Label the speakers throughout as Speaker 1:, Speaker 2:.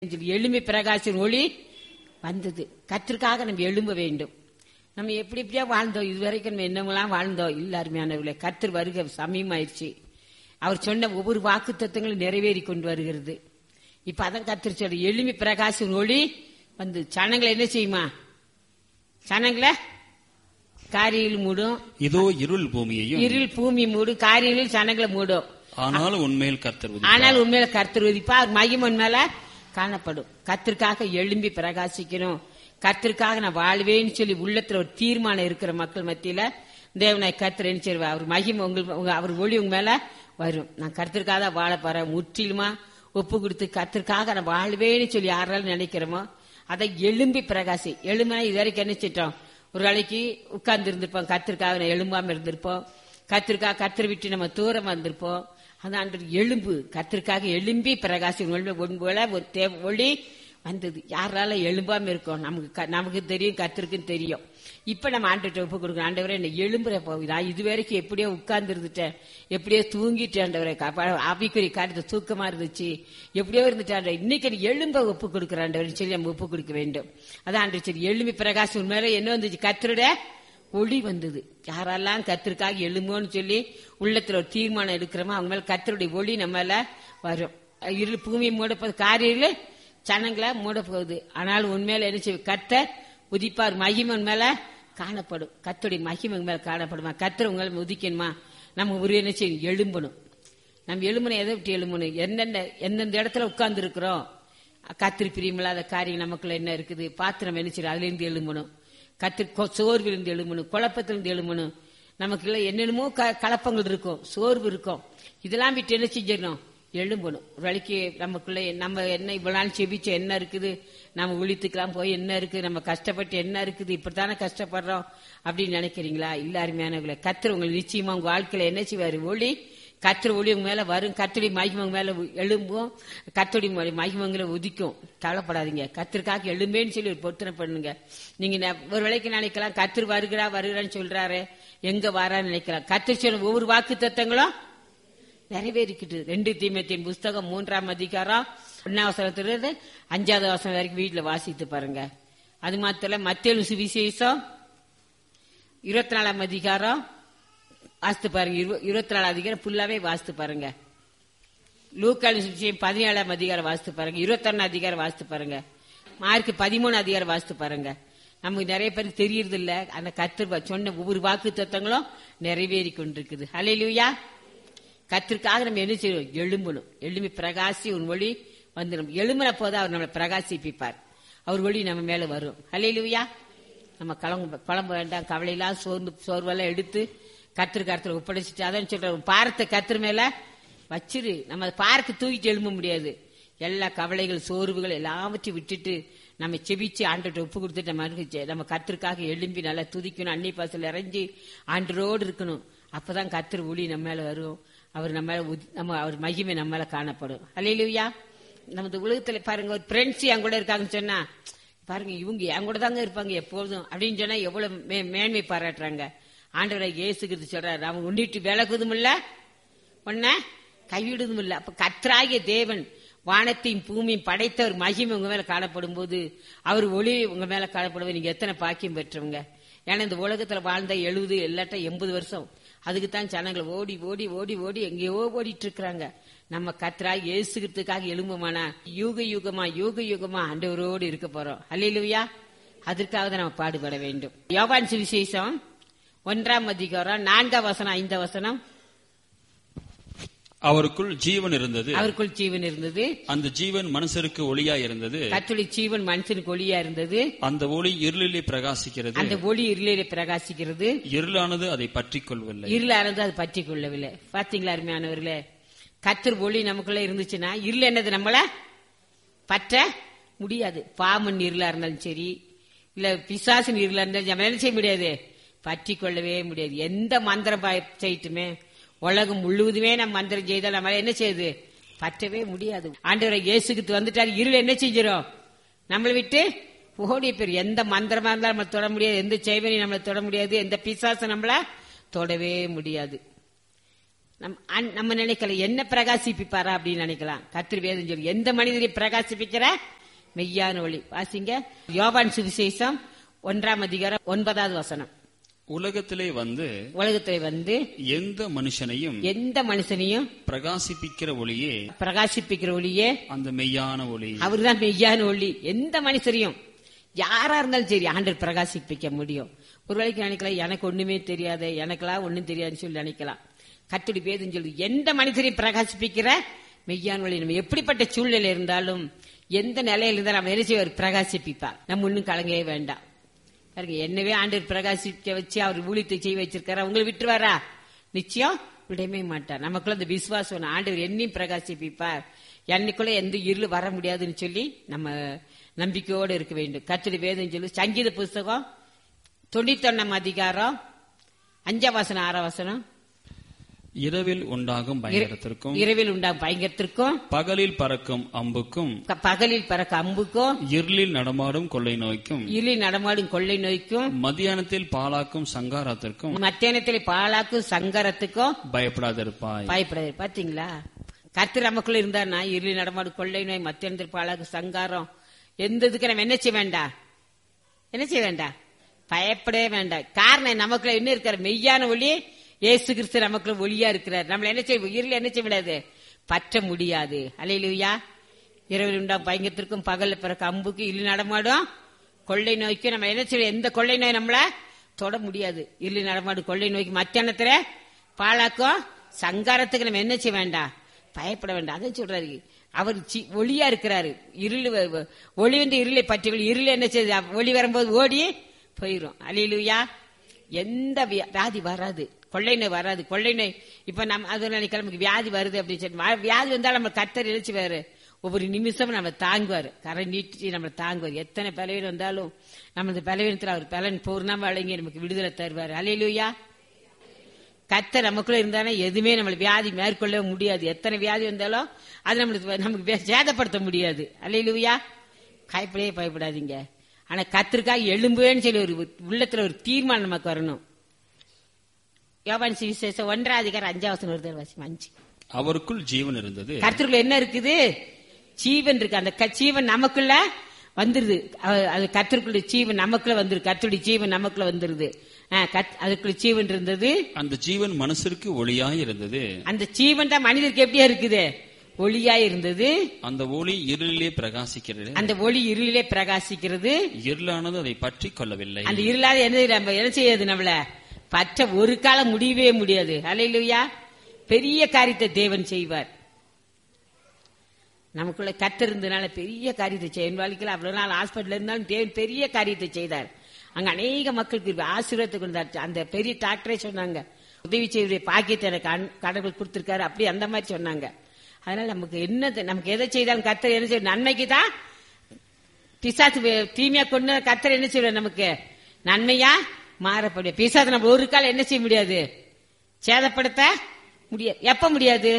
Speaker 1: எலும்பி பிரகாசின் ஒளி வந்தது கத்திற்காக நம்ம எழும்ப வேண்டும் நம்ம எப்படி எப்படியா வாழ்ந்தோம் இதுவரைக்கும் நம்ம என்னவெல்லாம் வாழ்ந்தோம் இல்ல அருமையானவர்களே கத்தர் வருக சமயமாயிருச்சு அவர் சொன்ன ஒவ்வொரு வாக்கு தத்துவங்களும் நிறைவேறி கொண்டு வருகிறது இப்ப அதான் கத்திர சொல்ற எலும்பி பிரகாசின் ஒளி வந்து சனங்களை என்ன செய்யுமா சனங்களை காரியில் மூடும்
Speaker 2: இதோ இருள் பூமியையும்
Speaker 1: இருள் பூமி மூடும் காரியங்களில் சனங்களை மூடும்
Speaker 2: ஆனாலும் உண்மையில் கர்த்தர் உதிப்பார்.
Speaker 1: ஆனால் உண்மையில கர்த்தர் உதிப்பா மகிமன் மேல காணப்படும் கத்திற்காக எழும்பி பிரகாசிக்கணும் கத்திற்காக நான் வாழ்வேன்னு சொல்லி உள்ளத்துல ஒரு தீர்மானம் இருக்கிற மக்கள் மத்தியில தேவனாய் கர்த்தர் என்ன செய்வா அவர் மகிமை உங்கள் உங்க- அவர் ஒளி உங்க மேல வரும் நான் கர்த்தருக்காக தான் வாழ போறேன் முற்றிலுமா ஒப்பு கொடுத்து கத்திற்காக நான் வாழ்வேன்னு சொல்லி யாராலும் நினைக்கிறோமோ அதை எழும்பி பிரகாசி எழும்பினா இது வரைக்கும் என்ன செஞ்சோம் ஒரு வேளைக்கு உட்கார்ந்து இருந்திருப்போம் கத்திற்காக நான் எழும்பாம இருந்திருப்போம் கத்திற்காக கத்திர விட்டு நம்ம தூரம் வந்திருப்போம் அந்த அன்று எலும்பு கத்திற்காக எழும்பி பிரகாசி ஒன்போல ஒரு தே- ஒளி வந்தது யாரால எழும்பாம இருக்கோம் நமக்கு க- நமக்கு தெரியும் கத்திருக்கும் தெரியும் இப்ப நம்ம ஆண்டுகிட்ட ஒப்பு கொடுக்கணும் ஆண்டவரே என்ன எழும்புற போகுது நான் இது வரைக்கும் எப்படியோ உட்கார்ந்து இருந்துட்டேன் எப்படியோ தூங்கிட்டேன் ஆண்டவரே ஆபிக்குறி காரியத்தை தூக்கமா இருந்துச்சு எப்படியோ இருந்துட்டேன் இன்னைக்கு எனக்கு எழும்ப ஒப்பு கொடுக்குற ஆண்டவரே சொல்லி நம்ம ஒப்பு கொடுக்க வேண்டும் அதான் ஆண்டு சரி எழும்பி பிரகாசி உண்மையில என்ன வந்துச்சு கத்திரோட ஒளி வந்தது யாரெல்லாம் கத்திற்காக எழுமோன்னு சொல்லி உள்ளத்துல ஒரு தீர்மானம் எடுக்கிறோமோ அவங்க மேல கத்தருடைய ஒளி நம்ம மேல வரும் இருள் பூமியை மூட போகுது காரியில் சனங்களை மூட போகுது ஆனால் உண்மையில என்ன செய்யும் கத்தர் உதிப்பார் மகிமன் மேல காணப்படும் கத்தருடைய மகிமன் மேல காணப்படுமா கத்தர் உங்களை உதிக்கணுமா நம்ம ஒரு என்ன செய்யணும் எழும்பணும் நம்ம எழுமணும் எதை விட்டு எழுமணும் என்னென்ன எந்தெந்த இடத்துல உட்கார்ந்து இருக்கிறோம் கத்திரி பிரியமில்லாத காரியம் நமக்குள்ள என்ன இருக்குது பார்த்து நம்ம என்ன செய்யணும் அதுல இருந்து எழும்பணும் கத்திரி கொ- சோர்விலிருந்து எழும்பணும் குழப்பத்திலிருந்து எழும்பணும் நமக்குள்ள என்னென்னமோ க- கலப்பங்கள் இருக்கும் சோர்வு இருக்கும் இதெல்லாம் விட்டு என்ன செஞ்சிடணும் எழும்பணும் ஒரு வேளைக்கு நமக்குள்ள நம்ம என்ன இவ்வளவு நாள் செபிச்ச என்ன இருக்குது நம்ம விழித்துக்கலாம் போய் என்ன இருக்குது நம்ம கஷ்டப்பட்டு என்ன இருக்குது இப்படித்தானே கஷ்டப்படுறோம் அப்படின்னு நினைக்கிறீங்களா இல்ல அருமையானவங்களே கத்திர உங்களுக்கு நிச்சயமா உங்க வாழ்க்கையில என்ன செய்வாரு ஒளி கத்திர ஒளி உங்க மேல வரும் கத்தடி மகிமங்க மேல எழும்பும் கத்தடி மகிமங்களை உதிக்கும் கவலைப்படாதீங்க கத்திற்காக எழும்பேன்னு சொல்லி ஒரு பொருத்தனை பண்ணுங்க நீங்க ந- ஒரு வேளைக்கு நினைக்கலாம் கத்திர வருகிறா வருகிறான்னு சொல்றாரு எங்க வாரான்னு நினைக்கலாம் கத்திர சொன்ன ஒவ்வொரு வாக்கு தத்தங்களும் நிறைவேறிக்கிட்டு ரெண்டு தீமத்தின் புஸ்தகம் மூன்றாம் அதிகாரம் ஒன்னாம் வசனத்திலிருந்து அஞ்சாவது வசனம் வரைக்கும் வீட்டுல வாசித்து பாருங்க அது மாத்திரம் மத்திய சுவிசேஷம் இருபத்தி நாலாம் அதிகாரம் வாசித்து பாருங்க இரு- இருபத்தி நாலாம் அதிகாரம் ஃபுல்லாவே வாசித்து பாருங்க லூக்காலி சுவிசேஷம் பதினேழாம் அதிகாரம் வாசித்து பாருங்க இருபத்தொன்னு அதிகாரம் வாசித்து பாருங்க மார்க் பதிமூணு அதிகாரம் வாசித்து பாருங்க நமக்கு நிறைய பேருக்கு தெரியறது இல்ல அந்த கத்திர சொன்ன ஒவ்வொரு வாக்கு தத்துவங்களும் நிறைவேறி கொண்டிருக்குது ஹalleluya கத்திற்காக நம்ம என்ன செய்யணும் எழும்பணும் எழும்பி பிரகாசி உன் ஒளி வந்து நம்ம எழும்பின போது அவர் நம்மளை பிரகாசிப்பிப்பார் அவர் ஒளி நம்ம மேல வரும் ஹalleluya நம்ம கிளம்ப குழம்ப வேண்டாம் கவலையெல்லாம் சோர்ந்து சோர்வெல்லாம் எடுத்து கத்திர கருத்துல ஒப்படைச்சிட்டு அதான் சொல்றோம் பாரத்தை கத்திர மேல வச்சிரு நம்ம பாரத்தை தூக்கிட்டு எழும்ப முடியாது எல்லா கவலைகள் சோர்வுகள் எல்லாவற்றையும் விட்டுட்டு நம்ம செபிச்சு ஆண்டோட்ட ஒப்பு கொடுத்துட்டு நம்ம அருகே- நம்ம கத்திற்காக எழும்பி நல்லா துதிக்கணும் அன்னி பாசல் இறங்கி ஆண்டரோடு இருக்கணும் அப்பதான் கத்திர ஒளி நம்ம மேல வரும் அவர் நம்ம மேல உதி- நம்ம அவர் மகிமை நம்ம மேல காணப்படும் அல்லையிலுயா நமது உலகத்துல பாருங்க ஒரு ஃப்ரெண்ட்ஸ் என் கூட இருக்காங்கன்னு சொன்னா பாருங்க இவங்க என் கூட தாங்க இருப்பாங்க எப்போதும் அப்படின்னு சொன்னா எவ்வளவு மே- மேன்மை பாராட்டுறாங்க ஆண்டவரை இயேசுகிறது சொல்றாரு அவன் உண்டிட்டு விலகுதும் இல்ல உன்ன கைவிடுதும் இல்ல அப்ப கத்ராகிய தேவன் வானத்தையும் பூமியும் படைத்தவர் மகிமை உங்க மேல காணப்படும் போது அவர் ஒளி உங்க மேல காணப்படுவது நீங்க எத்தனை பாக்கியம் பெற்றவங்க ஏன்னா இந்த உலகத்துல வாழ்ந்த எழுபது இல்லாட்ட எண்பது வருஷம் அதுக்கு தான் ஜனங்கள் ஓடி ஓடி ஓடி ஓடி எங்கேயோ ஓடிட்டு இருக்கிறாங்க நம்ம கத்ரா இயேசுகிறதுக்காக எழும்புமானா யூக யுகமா யூக யுகமா ஆண்டவரோடு இருக்க போறோம் அல்லையிலுயா அதற்காக தான் நம்ம பாடுபட வேண்டும் யோவான் சுவிசேஷம் ஒன்றாம் அதிகாரம் நான்காம் வசனம் ஐந்தாம் வசனம்
Speaker 2: அவருக்குள் ஜீவன் இருந்தது
Speaker 1: அவருக்குள் ஜீவன் இருந்தது
Speaker 2: அந்த ஜீவன் மனுஷருக்கு ஒளியா இருந்தது
Speaker 1: கத்துடைய ஜீவன் மனுஷனுக்கு ஒளியா இருந்தது
Speaker 2: அந்த ஒளி இருளிலே பிரகாசிக்கிறது
Speaker 1: அந்த ஒளி இருளிலே பிரகாசிக்கிறது
Speaker 2: இருளானது அதை பற்றிக் கொள்ளவில்லை
Speaker 1: இருளானது அது பற்றி கொள்ளவில்லை பாத்தீங்களா அருமையானவர்களே கத்தர் ஒளி நமக்குள்ள இருந்துச்சுன்னா இருள் என்னது நம்மள பற்ற முடியாது பாமன் இருளா இருந்தாலும் சரி இல்ல பிசாசின் இருளா இருந்தாலும் நம்ம என்ன செய்ய முடியாது பற்றி கொள்ளவே முடியாது எந்த மந்திரம் ப- செய்யட்டுமே உலகம் முழுவதுமே நம்ம மந்திரம் செய்தால் நம்ம என்ன செய்யுது பற்றவே முடியாது ஆண்டவரை இயேசுக்கு வந்துட்டாரு இருள் என்ன செஞ்சிடும் நம்மளை விட்டு ஓடிய பேர் எந்த மந்திரமா இருந்தாலும் நம்ம தொட முடியாது எந்த செய்வனையும் நம்மளை தொட முடியாது எந்த பிசாசம் நம்மள தொடவே முடியாது நம் அன்- நம்ம நினைக்கல என்ன பிரகாசிப்பிப்பாரா அப்படின்னு நினைக்கலாம் கத்திரி வேதம் சொல்லி எந்த மனிதரை பிரகாசிப்பிக்கிற மெய்யான ஒளி வாசிங்க யோவான் சுவிசேஷம் ஒன்றாம் அதிகாரம் ஒன்பதாவது வசனம்
Speaker 2: உலகத்திலே வந்து
Speaker 1: உலகத்தை வந்து
Speaker 2: எந்த மனுஷனையும்
Speaker 1: எந்த மனுஷனையும்
Speaker 2: பிரகாசிப்பிக்கிற ஒளியே
Speaker 1: பிரகாசிப்பிக்கிற ஒளியே
Speaker 2: அந்த மெய்யான ஒளி
Speaker 1: அவர்தான் மெய்யான ஒளி எந்த மனுஷரையும் யாரா இருந்தாலும் சரி ஆண்டவர் பிரகாசிப்பிக்க முடியும் ஒரு வேளைக்கு நினைக்கலாம் எனக்கு ஒண்ணுமே தெரியாது எனக்கெல்லாம் ஒண்ணும் தெரியாதுன்னு சொல்லி நினைக்கலாம் கத்துடி பேதுன்னு சொல்லி எந்த மனிதரையும் பிரகாசிப்பிக்கிற மெய்யான ஒளி நம்ம எப்படிப்பட்ட சூழ்நிலை இருந்தாலும் எந்த நிலையில இருந்தாலும் நம்ம என்ன செய்வார் பிரகாசிப்பிப்பார் நம்ம ஒன்னும் கலங்கவே வேண்டாம் பாருங்க என்னவே ஆண்டவர் பிரகாசிக்க வச்சு அவர் ஊழியத்தை செய்ய வச்சிருக்காரு உங்களை விட்டுருவாரா நிச்சயம் விடவே மாட்டார் நமக்குள்ள அந்த விசுவாசம் வேணும். ஆண்டவர் என்னையும் பிரகாசிப்பிப்பார் என்னைக்குள்ள எந்த இருள் வர முடியாதுன்னு சொல்லி நம்ம நம்பிக்கையோடு இருக்க வேண்டும் கத்திரி வேதம் சொல்லி சங்கீத புஸ்தகம் தொண்ணூத்தொன்னாம் அதிகாரம் அஞ்சாம் வசனம் ஆறாம் வசனம்
Speaker 2: இரவில் உண்டாகும் பயங்கரத்திற்கும்
Speaker 1: இரவில் உண்டாகும் பயங்கரத்திற்கும்
Speaker 2: பகலில் பறக்கும் அம்புக்கும்
Speaker 1: க- பகலில் பறக்க அம்புக்கும்
Speaker 2: இருளில் நடமாடும் கொள்ளை நோய்க்கும்
Speaker 1: இருளில் நடமாடும் கொள்ளை நோய்க்கும்
Speaker 2: மத்தியானத்தில் பாலாக்கும் சங்காரத்திற்கும்
Speaker 1: மத்தியானத்தில் பாலாக்கும் சங்கரத்துக்கும்
Speaker 2: பயப்படாதிருப்பாய்
Speaker 1: பயப்படாது பாத்தீங்களா கர்த்தர் நமக்குள்ள இருந்தார்னா இருளி நடமாடு கொள்ளை நோய் மத்தியானத்தில் பாலாக்கு சங்காரம் எந்த இதுக்கு நம்ம என்ன செய்ய வேண்டாம் என்ன செய்ய வேண்டாம் பயப்படவே வேண்டாம் காரணம் நமக்குள்ள என்ன இருக்காரு மெய்யான ஒளி இயேசு கிறிஸ்து நமக்குள்ள ஒளியா இருக்கிறார் நம்மள என்ன செய்ய இருள் என்ன செய்ய முடியாது பற்ற முடியாது அலையிலுயா இரவில் உண்டா பயங்கத்திற்கும் பகல்ல பிறக்க அம்புக்கு இருள் நடமாடும் கொள்ளை நோய்க்கு நம்ம என்ன செய்ய எந்த கொள்ளை நோய் நம்மள தொட முடியாது இருள் நடமாடும் கொள்ளை நோய்க்கு மத்தியானத்துல பாழாக்கும் சங்காரத்துக்கு நம்ம என்ன செய்ய வேண்டாம் பயப்பட வேண்டாம் அதை சொல்றாரு அவர் சி- ஒளியா இருக்கிறாரு இருள் வ- வ- ஒளி வந்து இருளை பற்றி இருள் என்ன செய்யுது ஒளி வரும்போது ஓடி போயிரும் அலிலுயா எந்த வியா- வியாதி வராது கொள்ளை நோய் வராது கொள்ளை நோய் இப்ப நம்ம அது நினைக்கிற நமக்கு வியாதி வருது அப்படின்னு சொல்லி வா- வியாதி வந்தா நம்ம கத்தர் இழைச்சு வேறு ஒவ்வொரு நிமிஷமும் நம்ம தாங்குவார் கரை நீட்டி நம்ம தாங்குவார் எத்தனை பலவீனம் வந்தாலும் நம்ம இந்த பலவீனத்தில் அவர் பலன் பூர்ணமா வழங்கி நமக்கு விடுதலை தருவார் அலையிலுயா கத்த நமக்குள்ள இருந்தாலும் எதுவுமே நம்மள வியாதி மேற்கொள்ளவே முடியாது எத்தனை வியாதி வந்தாலும் அது நம்மளுக்கு நமக்கு வே- சேதப்படுத்த முடியாது அல்லையிலுயா பயப்படவே பயப்படாதீங்க ஆனா கத்திற்காக எழும்புவேன்னு சொல்லி ஒரு உள்ளத்துல ஒரு தீர்மானம் நமக்கு வரணும் யோவான் சுவிசேஷம் ஒன்றாம் அதிகாரம் அஞ்சாவது வருது வாசி அஞ்சு
Speaker 2: அவருக்குள் ஜீவன் இருந்தது
Speaker 1: கர்த்தருக்குள்ள என்ன இருக்குது ஜீவன் இருக்கு அந்த க- ஜீவன் நமக்குள்ள வந்துருது அ- அது கத்திற்குள்ள ஜீவன் நமக்குள்ள வந்துரு கர்த்தருடைய ஜீவன் நமக்குள்ள வந்துருது ஆ, கத்- அதுக்குள்ள ஜீவன் இருந்தது
Speaker 2: அந்த ஜீவன் மனசிற்கு ஒளியாய் இருந்தது
Speaker 1: அந்த ஜீவன் தான் மனிதருக்கு எப்படியா இருக்குது ஒளியா இருந்தது
Speaker 2: அந்த ஒளி இருளிலே பிரகாசிக்கிறது
Speaker 1: அந்த ஒளி இருளிலே பிரகாசிக்கிறது
Speaker 2: இருளானது அதை பற்றி கொள்ளவில்லை
Speaker 1: அந்த இருளாத என்ன நம்ம என்ன செய்யாது நம்மள பற்ற ஒரு காலம் முடியவே முடியாது அலையிலுயா பெரிய காரியத்தை தேவன் செய்வார் நமக்குள்ள கத்து இருந்தனால பெரிய காரியத்தை செய்ய என் வாழ்க்கையில் அவ்வளவு நாள் ஹாஸ்பிட்டல் இருந்தாலும் தேவன் பெரிய காரியத்தை செய்தார் அங்க அநேக மக்களுக்கு ஆசீர்வாதத்தை கொடுத்தார் அந்த பெரிய டாக்டரே சொன்னாங்க உதவி செய்வதை பாக்கியத்தை எனக்கு அன்- கடவுள் கொடுத்திருக்காரு அப்படி அந்த மாதிரி சொன்னாங்க அதனால நமக்கு என்ன நமக்கு எதை செய்தாலும் கத்தர் என்ன செய்ய நன்மைக்கு தான் பிசாசு வே- தீமையா கொண்டு கத்தர் என்ன செய்வார் நமக்கு நன்மையா மாறப்படும் பிசாசு நம்ம ஒரு காலம் என்ன செய்ய முடியாது சேதப்படுத்த முடியாது எப்ப முடியாது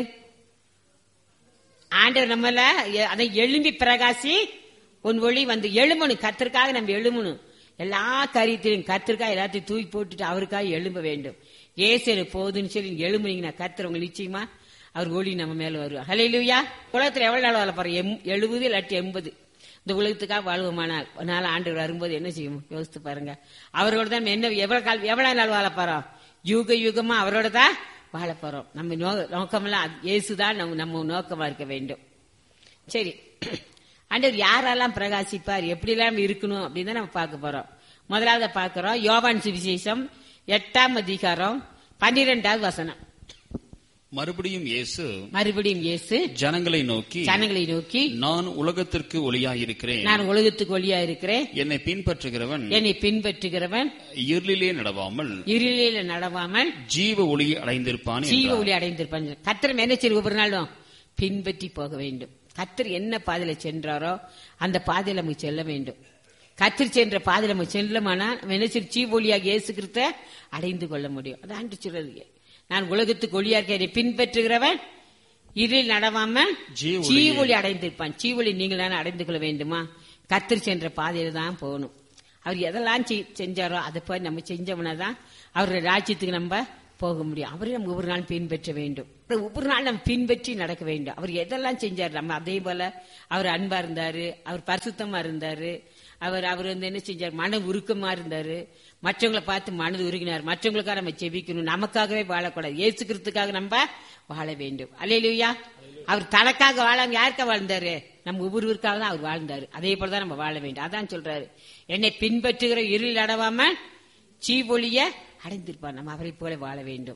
Speaker 1: ஆண்டவர் நம்மள எ- அதை எழும்பி பிரகாசி உன் ஒளி வந்து எழும்பணும் கத்திற்காக நம்ம எழும்பணும் எல்லா காரியத்திலும் கத்திற்காக எல்லாத்தையும் தூக்கி போட்டுட்டு அவருக்காக எழும்ப வேண்டும் ஏசு எனக்கு போதுன்னு சொல்லி நீங்க எழும்புனீங்கன்னா கத்தர் உங்களுக்கு நிச்சயமா அவர் ஒளி நம்ம மேல வருவார் ஹalleluya உலகத்துல எவ்வளவு நாள் வாழ போறோம் எம் எழுபது இல்லாட்டி எண்பது இந்த உலகத்துக்காக வாழ்வோமானால் ஒரு நாள் ஆண்டு வரும்போது என்ன செய்யும் யோசித்து பாருங்க அவரோட தான் நம்ம என்ன எவ்வளவு கால் எவ்வளவு நாள் வாழ போறோம் யுக யுகமா அவரோட தான் வாழ போறோம் நம்ம நோ- நோக்கமெல்லாம் அது- இயேசுதான் நம்ம நம்ம நோக்கமா இருக்க வேண்டும் சரி ஆண்டவர் யாரெல்லாம் பிரகாசிப்பார் எப்படிலாம் இருக்கணும் அப்படின்னு தான் நம்ம பார்க்க போறோம் முதலாவது பார்க்கிறோம் யோவான் சுவிசேஷம் எட்டாம் அதிகாரம் பன்னிரெண்டாவது வசனம்
Speaker 2: மறுபடியும் இயேசு
Speaker 1: மறுபடியும் இயேசு
Speaker 2: ஜனங்களை நோக்கி
Speaker 1: ஜனங்களை நோக்கி
Speaker 2: நான் உலகத்திற்கு ஒளியாயிருக்கிறேன்
Speaker 1: நான் உலகத்துக்கு ஒளியா இருக்கிறேன்
Speaker 2: என்னை பின்பற்றுகிறவன்
Speaker 1: என்னை பின்பற்றுகிறவன்
Speaker 2: இருளிலே நடவாமல்
Speaker 1: இருளில நடவாமல்
Speaker 2: ஜீவ ஒளியை அடைந்திருப்பான்
Speaker 1: ஜீவ
Speaker 2: என்றார்.
Speaker 1: ஒளி அடைந்திருப்பான் கத்திரம் என்ன செய்ய ஒவ்வொரு நாளும் பின்பற்றி போக வேண்டும் கத்தர் என்ன பாதையில சென்றாரோ அந்த பாதையில நம்ம செல்ல வேண்டும் கத்தர் சென்ற பாதையில நம்ம செல்லமானா நம்ம என்ன செய்ய ஜீவ ஒளியாக இயேசு கிறிஸ்த அடைந்து கொள்ள முடியும் அதான் சொல்றது நான் உலகத்துக்கு ஒளியா இருக்க என்னை பின்பற்றுகிறவன் இருளில் நடவாம
Speaker 2: ஜீவ ஒளியை-
Speaker 1: ஜீவ ஒளி அடைந்திருப்பான் ஜீவ ஒளி நீங்கள் தானே அடைந்து கொள்ள வேண்டுமா கத்தர் சென்ற பாதையில தான் போகணும் அவர் எதெல்லாம் செய்- செஞ்சாரோ அதை போய் நம்ம செஞ்சோம்னா தான் அவருடைய ராஜ்யத்துக்கு நம்ம போக முடியும் அவரை நம்ம ஒவ்வொரு நாள் பின்பற்ற வேண்டும் அப்புறம் ஒவ்வொரு நாள் நம்ம பின்பற்றி நடக்க வேண்டும் அவர் எதெல்லாம் செஞ்சார் நம்ம அதே போல அவர் அன்பா இருந்தாரு அவர் பரிசுத்தமா இருந்தாரு அவர் அவர் வந்து என்ன செஞ்சார் மன உருக்கமா இருந்தாரு மற்றவங்களை பார்த்து மனது உருகினார் மற்றவங்களுக்காக நம்ம செபிக்கணும் நமக்காகவே வாழக்கூடாது ஏசுக்கிறதுக்காக நம்ம வாழ வேண்டும் அல்லையா அவர் தனக்காக வாழாம யாருக்கா வாழ்ந்தாரு நம்ம ஒவ்வொருவருக்காக தான் அவர் வாழ்ந்தாரு அதே போலதான் நம்ம வாழ வேண்டும் அதான் சொல்றாரு என்னை பின்பற்றுகிற இருளில் அடவாம சீவொழிய அடைந்திருப்பார் நம்ம அவரை போல வாழ வேண்டும்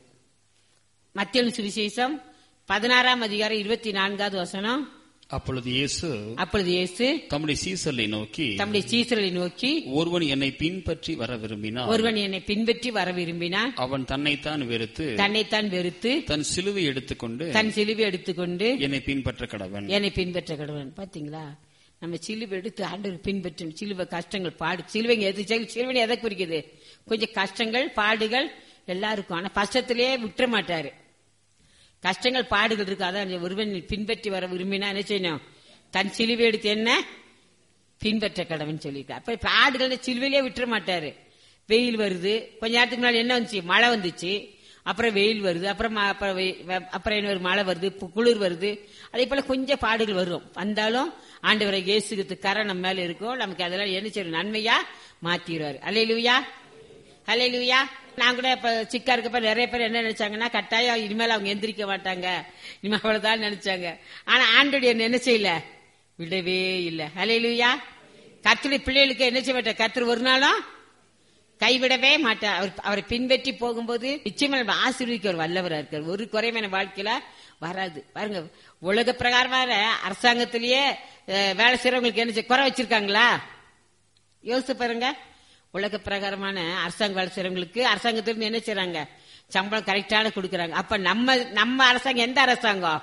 Speaker 1: மத்திய சுவிசேஷம் பதினாறாம் அதிகாரம் இருபத்தி நான்காவது வசனம்
Speaker 2: அப்பொழுது இயேசு
Speaker 1: அப்பொழுது இயேசு
Speaker 2: தம்முடைய சீசலை நோக்கி
Speaker 1: தம்முடைய சீசர்களை நோக்கி
Speaker 2: ஒருவன் என்னை பின்பற்றி வர விரும்பினார்
Speaker 1: ஒருவன் என்னை பின்பற்றி வர விரும்பினான்
Speaker 2: அவன் தன்னைத்தான் வெறுத்து
Speaker 1: தன்னைத்தான் வெறுத்து
Speaker 2: தன் சிலுவை எடுத்துக்கொண்டு
Speaker 1: தன் சிலுவை எடுத்துக்கொண்டு
Speaker 2: என்னை பின்பற்ற கடவன்
Speaker 1: என்னை பின்பற்ற கடவுள் பாத்தீங்களா நம்ம சிலுவை எடுத்து ஆண்டவர் பின்பற்றும் சிலுவை கஷ்டங்கள் பாடு சிலுவைங்க எது செய்- சிலுவை எதை குறிக்குது கொஞ்சம் கஷ்டங்கள் பாடுகள் எல்லாருக்கும் ஆனா கஷ்டத்திலேயே விட்டுற மாட்டாரு கஷ்டங்கள் பாடுகள் இருக்கு அதான் ஒருவன் பின்பற்றி வர விரும்பினா என்ன செய்யணும் தன் சிலுவை எடுத்து என்ன பின்பற்ற கடவுன்னு சொல்லியிருக்காரு அப்ப பாடுகள் சிலுவையிலே விட்டுற மாட்டாரு வெயில் வருது கொஞ்ச நேரத்துக்கு முன்னாடி என்ன வந்துச்சு மழை வந்துச்சு அப்புறம் வெயில் வருது அப்புறம் ம- அப்புறம் வெய்- வ- அப்புறம் என்ன ஒரு மழை வருது பு- குளிர் வருது அதே போல கொஞ்சம் பாடுகள் வரும் வந்தாலும் ஆண்டவரை இயேசுக்கு கரை நம்ம மேல இருக்கும் நமக்கு அதெல்லாம் என்ன செய்யணும் நன்மையா மாத்திடுவாரு அல்லையிலுயா அல்லையிலுயா நான் கூட இப்ப சிக்கா இருக்கப்ப நிறைய பேர் என்ன நினைச்சாங்கன்னா கட்டாயம் இனிமேல் அவங்க எந்திரிக்க மாட்டாங்க இனிமேல் அவ்வளவுதான் நினைச்சாங்க ஆனா ஆண்டோடைய என்ன செய்யல விடவே இல்ல அல்லையிலுயா கத்துடைய பிள்ளைகளுக்கு என்ன செய்ய மாட்டார் கத்தர் ஒரு நாளும் கைவிடவே மாட்டார் அவர் அவரை பின்பற்றி போகும்போது நிச்சயமா நம்ம ஆசீர்வதிக்க ஒரு வல்லவரா இருக்கார் ஒரு குறைவான வாழ்க்கையில வராது பாருங்க உலக பிரகாரமான அரசாங்கத்திலேயே அஹ், வேலை செய்யறவங்களுக்கு என்ன செய்ய- குறை வச்சிருக்காங்களா யோசிச்சு பாருங்க உலக பிரகாரமான அரசாங்க வேலை செய்யறவங்களுக்கு அரசாங்கத்திலிருந்து என்ன செய்றாங்க சம்பளம் கரெக்டான கொடுக்கறாங்க அப்ப நம்ம நம்ம அரசாங்கம் எந்த அரசாங்கம்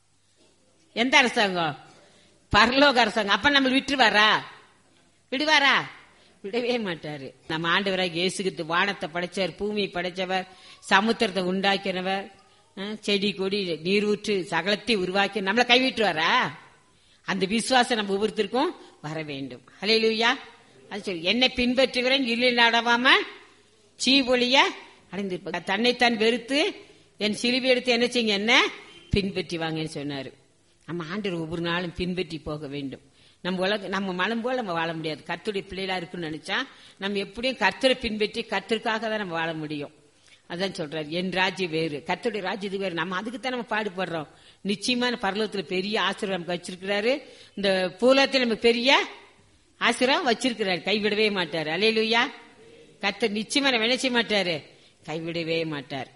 Speaker 1: எந்த அரசாங்கம் பரலோக அரசாங்கம் அப்ப நம்ம விட்டுருவாரா விடுவாரா விடவே மாட்டாரு நம்ம ஆண்டவராக இயேசுகிட்டு வானத்தை படைச்சவர் பூமியை படைச்சவர் சமுத்திரத்தை உண்டாக்கினவர் அஹ், செடி கொடி நீரூற்று சகலத்தை உருவாக்கி நம்மளை கைவிட்டுவாரா அந்த விசுவாசம் நம்ம ஒவ்வொருத்தருக்கும் வர வேண்டும் ஹalleluya அது சரி என்னை பின்பற்றுகிறேன் இல்லை நடவாம சீவொழிய அடைந்திருப்ப தன்னைத்தான் வெறுத்து என் சிலுவை எடுத்து என்ன செய்யுங்க என்ன பின்பற்றி வாங்கன்னு சொன்னாரு நம்ம ஆண்டவர் ஒவ்வொரு நாளும் பின்பற்றி போக வேண்டும் நம்ம உலக நம்ம மனம் போல நம்ம வாழ முடியாது கர்த்தருடைய பிள்ளைகளா இருக்குன்னு நினைச்சா நம்ம எப்படியும் கர்த்தரை பின்பற்றி கர்த்தருக்காக தான் நம்ம வாழ முடியும் அதான் சொல்றாரு என் ராஜ்யம் வேறு கர்த்தருடைய ராஜ்யத்துக்கு வேறு நம்ம அதுக்கு தான் நம்ம பாடுபடுறோம் நிச்சயமான பரலோகத்துல பெரிய ஆசீர்வாதம் நமக்கு வச்சிருக்கிறாரு இந்த பூலத்தில் நமக்கு பெரிய ஆசீர்வாதம் வச்சிருக்கிறாரு கைவிடவே மாட்டாரு அலையிலுயா கர்த்தர் நிச்சயமா நம்ம என்ன செய்ய மாட்டாரு கைவிடவே மாட்டார்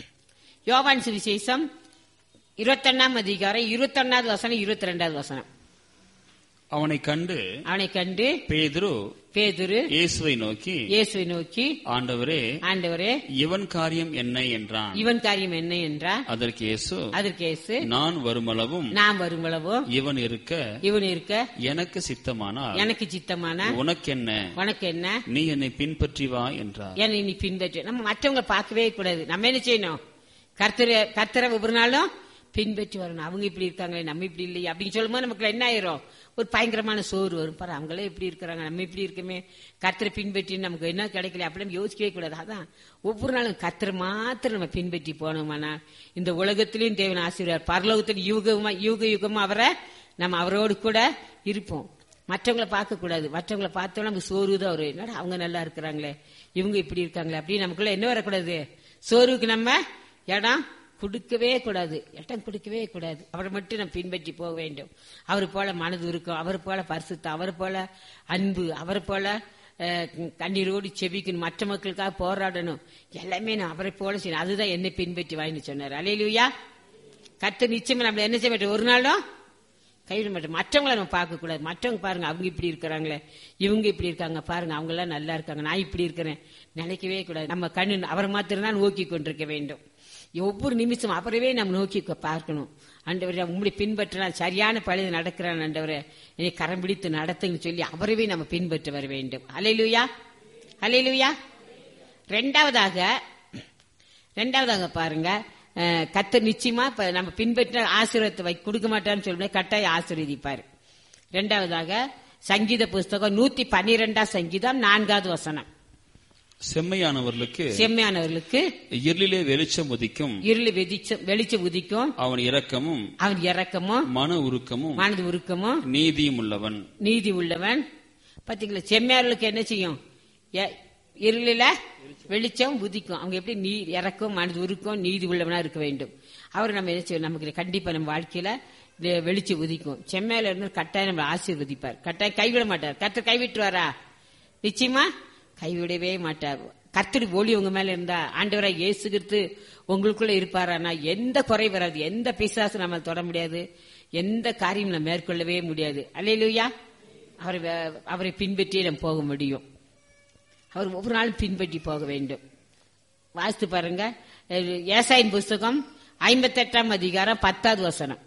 Speaker 1: யோவான் சுவிசேஷம் இருபத்தொன்னாம் அதிகாரம் இருபத்தொன்னாவது வசனம் இருபத்தி ரெண்டாவது வசனம்
Speaker 2: அவனை கண்டு
Speaker 1: அவனை கண்டு
Speaker 2: பேதுரு
Speaker 1: பேதுரு
Speaker 2: இயேசுவை நோக்கி
Speaker 1: இயேசுவை நோக்கி
Speaker 2: ஆண்டவரே
Speaker 1: ஆண்டவரே
Speaker 2: இவன் காரியம் என்ன என்றான்
Speaker 1: இவன் காரியம் என்ன என்றார்
Speaker 2: அதற்கு இயேசு
Speaker 1: அதற்கு இயேசு
Speaker 2: நான் வருமளவும்
Speaker 1: நாம் வருங்களவோ
Speaker 2: இவன் இருக்க
Speaker 1: இவன் இருக்க
Speaker 2: எனக்கு சித்தமானால்
Speaker 1: எனக்கு சித்தமான
Speaker 2: உனக்கென்ன
Speaker 1: உனக்கு என்ன
Speaker 2: நீ என்னை பின்பற்றி வா என்றார்
Speaker 1: என்னை நீ பின்பற்று நம்ம மற்றவங்க பார்க்கவே கூடாது நம்ம என்ன செய்யணும் கர்த்தரை கர்த்தரை ஒவ்வொரு நாளும் பின்பற்றி வரணும் அவங்க இப்படி இருக்காங்களே நம்ம இப்படி இல்லையே அப்படின்னு சொல்லும்போது நமக்கு என்ன ஆயிரும் ஒரு பயங்கரமான சோறு வரும் பாரு அவங்களே இப்படி இருக்கிறாங்க நம்ம இப்படி இருக்கமே கர்த்தரை பின்பற்றி நமக்கு என்ன கிடைக்கல அப்படின்னு யோசிக்கவே கூடாது அதான் ஒவ்வொரு நாளும் கர்த்தரை மாத்திரம் நம்ம பின்பற்றி போனோமானா இந்த உலகத்திலையும் தேவன் ஆசீர்வார் பரலோகத்தில் யுகமா யுக யுகமா அவரை நம்ம அவரோடு கூட இருப்போம் மற்றவங்கள பார்க்க கூடாது மற்றவங்கள பார்த்தோம்னா நமக்கு சோறு தான் வரும் என்னடா அவங்க நல்லா இருக்கிறாங்களே இவங்க இப்படி இருக்காங்களே அப்படி நமக்குள்ள என்ன வரக்கூடாது சோறுக்கு நம்ம இடம் கொடுக்கவே கூடாது இடம் கொடுக்கவே கூடாது அவரை மட்டும் நம்ம பின்பற்றி போக வேண்டும் அவர் போல மனது இருக்கும் அவர் போல பரிசுத்தம் அவர் போல அன்பு அவர் போல அஹ், கண்ணீரோடு செபிக்கணும் மற்ற மக்களுக்காக போராடணும் எல்லாமே நான் அவரை போல செய்யணும் அதுதான் என்னை பின்பற்றி வாயின்னு சொன்னார் அலையிலுயா கத்த நிச்சயமா நம்மள என்ன செய்ய மாட்டோம் ஒரு நாளும் கைவிட மாட்டோம் மற்றவங்கள நம்ம பார்க்க கூடாது மற்றவங்க பாருங்க அவங்க இப்படி இருக்கிறாங்களே இவங்க இப்படி இருக்காங்க பாருங்க அவங்க எல்லாம் நல்லா இருக்காங்க நான் இப்படி இருக்கிறேன் நினைக்கவே கூடாது நம்ம கண்ணு அவரை மாத்திரம் தான் நோக்கி கொண்டிருக்க வேண்டும் ஒவ்வொரு நிமிஷம் அவரவே நம்ம நோக்கி கொ- பார்க்கணும் ஆண்டவரே உங்களை பின்பற்றினா சரியான பழுது நடக்கிறான் ஆண்டவரே என்னை கரம் பிடித்து நடத்துன்னு சொல்லி அவரவே நம்ம பின்பற்ற வர வேண்டும் அலையிலுயா அலையிலுயா ரெண்டாவதாக ரெண்டாவதாக பாருங்க அஹ், கர்த்தர் நிச்சயமா இப்ப நம்ம பின்பற்ற ஆசீர்வாதத்தை வை கொடுக்க மாட்டான்னு சொல்லும்போது கட்டாய ஆசீர்வதிப்பார் ரெண்டாவதாக சங்கீத புஸ்தகம் நூத்தி பன்னிரெண்டாம் சங்கீதம் நான்காவது வசனம்
Speaker 2: செம்மையானவர்களுக்கு
Speaker 1: செம்மையானவர்களுக்கு
Speaker 2: இருளிலே வெளிச்சம் உதிக்கும்
Speaker 1: இருளி வெதிச்ச வெளிச்சம் உதிக்கும்
Speaker 2: அவன் இரக்கமும்
Speaker 1: அவன் இறக்கமும்
Speaker 2: மன உருக்கமும்
Speaker 1: மனது உருக்கமும்
Speaker 2: நீதியும் உள்ளவன்
Speaker 1: நீதி உள்ளவன் பாத்தீங்களா செம்மையார்களுக்கு என்ன செய்யும் எ- இருளில வெளிச்சம் உதிக்கும் அவங்க எப்படி நீ இறக்கும் மனது உருக்கும் நீதி உள்ளவனா இருக்க வேண்டும் அவர் நம்ம என்ன செய்வோம் நமக்கு கண்டிப்பா நம்ம வாழ்க்கையில வெ- வெளிச்சம் உதிக்கும் செம்மையில இருந்து கட்டாயம் நம்ம ஆசீர்வதிப்பார் கட்டாயம் கைவிட மாட்டார் கர்த்தர் கைவிட்டுவாரா நிச்சயமா கைவிடவே மாட்டார் கர்த்தர் ஒளி உங்க மேல இருந்தா ஆண்டவராய் இயேசு கிறிஸ்து உங்களுக்குள்ள இருப்பாரானா எந்த குறை வராது எந்த பிசாசு நம்ம தொட முடியாது எந்த காரியம் நம்ம மேற்கொள்ளவே முடியாது அல்லையிலுயா அவரை வே- அவரை பின்பற்றி நம்ம போக முடியும் அவர் ஒவ்வொரு நாளும் பின்பற்றி போக வேண்டும் வாசித்து பாருங்க அஹ் ஏசாயின் புஸ்தகம் ஐம்பத்தெட்டாம் அதிகாரம் பத்தாவது வசனம்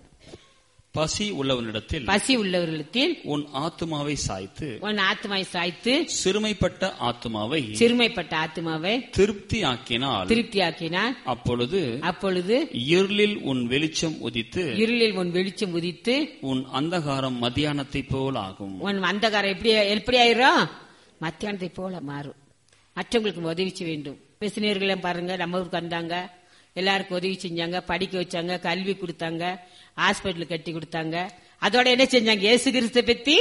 Speaker 2: பசி உள்ளவனிடத்தில்
Speaker 1: பசி உள்ளவர்களுக்கு
Speaker 2: உன் ஆத்துமாவை சாய்த்து
Speaker 1: உன் ஆத்மாவை சாய்த்து
Speaker 2: சிறுமைப்பட்ட ஆத்துமாவை
Speaker 1: சிறுமைப்பட்ட ஆத்மாவை
Speaker 2: திருப்தி ஆக்கினால்
Speaker 1: திருப்தியாக்கினார்
Speaker 2: அப்பொழுது
Speaker 1: அப்பொழுது
Speaker 2: இருளில் உன் வெளிச்சம் உதித்து
Speaker 1: இருளில் உன் வெளிச்சம் உதித்து
Speaker 2: உன் அந்தகாரம் மத்தியானத்தை போல் ஆகும்
Speaker 1: உன் அந்தகாரம் எப்படி எப்படி ஆயிரும் மத்தியானத்தை போல மாறும் மற்றவங்களுக்கு உதவி செய்ய வேண்டும் பேசினீர்களே பாருங்க நம்ம ஊருக்கு வந்தாங்க எல்லாருக்கும் உதவி செஞ்சாங்க படிக்க வச்சாங்க கல்வி கொடுத்தாங்க ஹாஸ்பிட்டல் கட்டி கொடுத்தாங்க அதோட என்ன செஞ்சாங்க இயேசு கிறிஸ்த பத்தி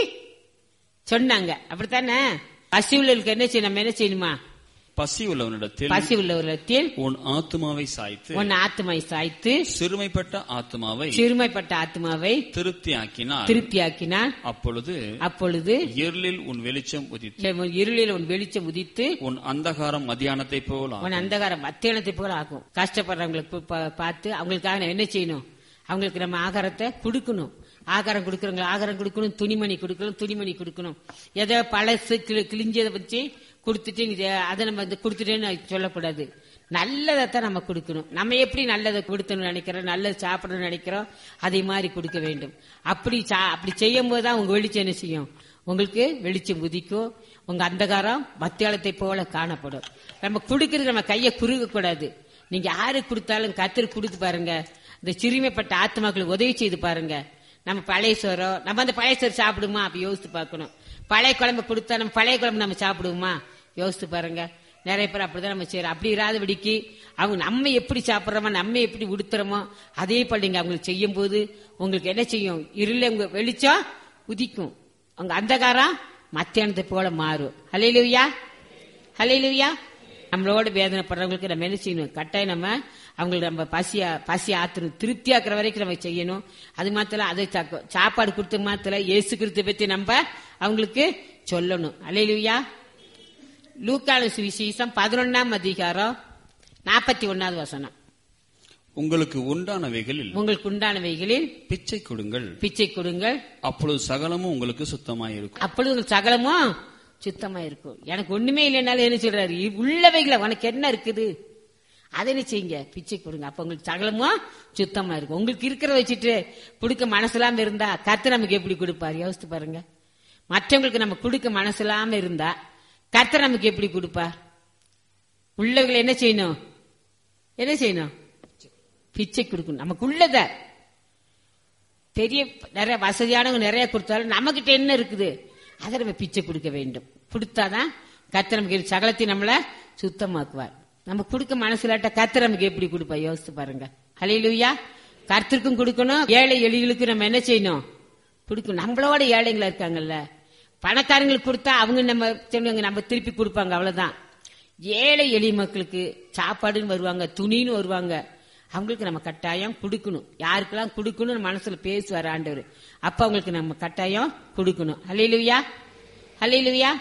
Speaker 1: சொன்னாங்க அப்படித்தானே பசி உள்ளவர்களுக்கு என்ன செய்யணும் நம்ம என்ன செய்யணுமா
Speaker 2: பசி உள்ளவனிடத்தில்
Speaker 1: பசி உள்ளவர்களிடத்தில்
Speaker 2: உன் ஆத்துமாவை சாய்த்து
Speaker 1: உன் ஆத்மாவை சாய்த்து
Speaker 2: சிறுமைப்பட்ட ஆத்துமாவை
Speaker 1: சிறுமைப்பட்ட ஆத்மாவை
Speaker 2: திருப்தி ஆக்கினால்
Speaker 1: திருப்தியாக்கினார்
Speaker 2: அப்பொழுது
Speaker 1: அப்பொழுது
Speaker 2: இருளில் உன் வெளிச்சம் உதித்து
Speaker 1: இருளில் உன் வெளிச்சம் உதித்து
Speaker 2: உன் அந்தகாரம் மத்தியானத்தை போல் ஆகும்
Speaker 1: உன் அந்தகாரம் மத்தியானத்தை போல ஆகும் கஷ்டப்படுறவங்களுக்கு பா- பார்த்து அவங்களுக்காக நான் என்ன செய்யணும் அவங்களுக்கு நம்ம ஆகாரத்தை கொடுக்கணும் ஆகாரம் கொடுக்கறவங்க ஆகாரம் கொடுக்கணும் துணிமணி கொடுக்கணும் துணிமணி கொடுக்கணும் ஏதோ பழசு கிளி- கிழிஞ்சதை வச்சு கொடுத்துட்டு இது அதை நம்ம வந்து கொடுத்துட்டேன்னு சொல்லக்கூடாது நல்லதைத்தான் நம்ம கொடுக்கணும் நம்ம எப்படி நல்லதை கொடுத்தணும்னு நினைக்கிறோம் நல்லது சாப்பிடணும்னு நினைக்கிறோம் அதே மாதிரி கொடுக்க வேண்டும் அப்படி சா- அப்படி செய்யும் போது தான் உங்க வெளிச்சம் என்ன செய்யும் உங்களுக்கு வெளிச்சம் உதிக்கும் உங்க அந்தகாரம் மத்தியாலத்தை போல காணப்படும் நம்ம கொடுக்கறது நம்ம கையை குறுக கூடாது நீங்க யாரு கொடுத்தாலும் கத்திரி கொடுத்து பாருங்க இந்த சிறுமைப்பட்ட ஆத்மாக்களுக்கு உதவி செய்து பாருங்க நம்ம பழைய சோறோ நம்ம அந்த பழைய சோறு சாப்பிடுமா அப்ப யோசித்து பார்க்கணும் பழைய குழம்பு கொடுத்தா நம்ம பழைய குழம்பு நம்ம சாப்பிடுவோமா யோசித்து பாருங்க நிறைய பேர் அப்படிதான் நம்ம செய்யறோம் அப்படி இராதபடிக்கு அவங்க நம்ம எப்படி சாப்பிடுறோமோ நம்ம எப்படி உடுத்துறோமோ அதே போல நீங்க அவங்களுக்கு செய்யும் போது உங்களுக்கு என்ன செய்யும் இருள உங்க வெளிச்சம் உதிக்கும் உங்க அந்தகாரம் மத்தியானத்தை போல மாறும் ஹலையிலுயா ஹலையிலுயா நம்மளோட வேதனைப்படுறவங்களுக்கு நம்ம என்ன செய்யணும் கட்டாயம் நம்ம அவங்களுக்கு நம்ம பசியா பசி ஆத்தணும் திருப்தியாக்குற வரைக்கும் நம்ம செய்யணும் அது மாத்திரம் அதை சாக்க- சாப்பாடு கொடுத்த மாத்திரம் இயேசு கிறிஸ்து பத்தி நம்ம அவங்களுக்கு சொல்லணும் அலையிலுயா லூக்கான சுவிசேஷம் பதினொன்னாம் அதிகாரம் நாற்பத்தி ஒன்னாவது வசனம்
Speaker 2: உங்களுக்கு உண்டானவைகளில்
Speaker 1: உங்களுக்கு உண்டானவைகளில்
Speaker 2: பிச்சை கொடுங்கள்
Speaker 1: பிச்சை கொடுங்கள்
Speaker 2: அப்பொழுது சகலமும் உங்களுக்கு சுத்தமாயிருக்கும்
Speaker 1: அப்பொழுது உங்களுக்கு சகலமும் சுத்தமா இருக்கும் எனக்கு ஒண்ணுமே இல்லைனாலும் என்ன சொல்றாரு இ- உள்ளவைகளை உனக்கு என்ன இருக்குது அதை என்ன செய்யுங்க பிச்சை கொடுங்க அப்ப உங்களுக்கு சகலமும் சுத்தமா இருக்கும் உங்களுக்கு இருக்கிறத வச்சுட்டு கொடுக்க மனசில்லாம இருந்தா கத்து நமக்கு எப்படி கொடுப்பார் யோசித்து பாருங்க மற்றவங்களுக்கு நம்ம கொடுக்க மனசில்லாம இருந்தா கர்த்தர் நமக்கு எப்படி கொடுப்பார் உள்ளவங்களை என்ன செய்யணும் என்ன செய்யணும் பிச்சை கொடுக்கணும் நமக்கு உள்ளத பெரிய நிறைய வசதியானவங்க நிறைய கொடுத்தாலும் நம்மகிட்ட என்ன இருக்குது அதை நம்ம பிச்சை கொடுக்க வேண்டும் கொடுத்தாதான் கர்த்தர் நமக்கு சகலத்தை நம்மள சுத்தமாக்குவார் நம்ம கொடுக்க மனசுலாட்ட கர்த்தர் நமக்கு எப்படி கொடுப்பா யோசித்து பாருங்க ஹலையிலுயா கர்த்தருக்கும் கொடுக்கணும் ஏழை எளிகளுக்கும் நம்ம என்ன செய்யணும் கொடுக்கணும் நம்மளோட ஏழைங்களா இருக்காங்கல்ல பணக்காரங்களுக்கு கொடுத்தா அவங்க நம்ம சொல்லுவாங்க நம்ம திருப்பி கொடுப்பாங்க அவ்வளவுதான் ஏழை எளிய மக்களுக்கு சாப்பாடுன்னு வருவாங்க துணின்னு வருவாங்க அவங்களுக்கு நம்ம கட்டாயம் கொடுக்கணும் யாருக்கெல்லாம் கொடுக்கணும்னு மனசுல பேசுவார் ஆண்டவர் அப்ப அவங்களுக்கு நம்ம கட்டாயம் கொடுக்கணும் ஹalleluya ஹalleluya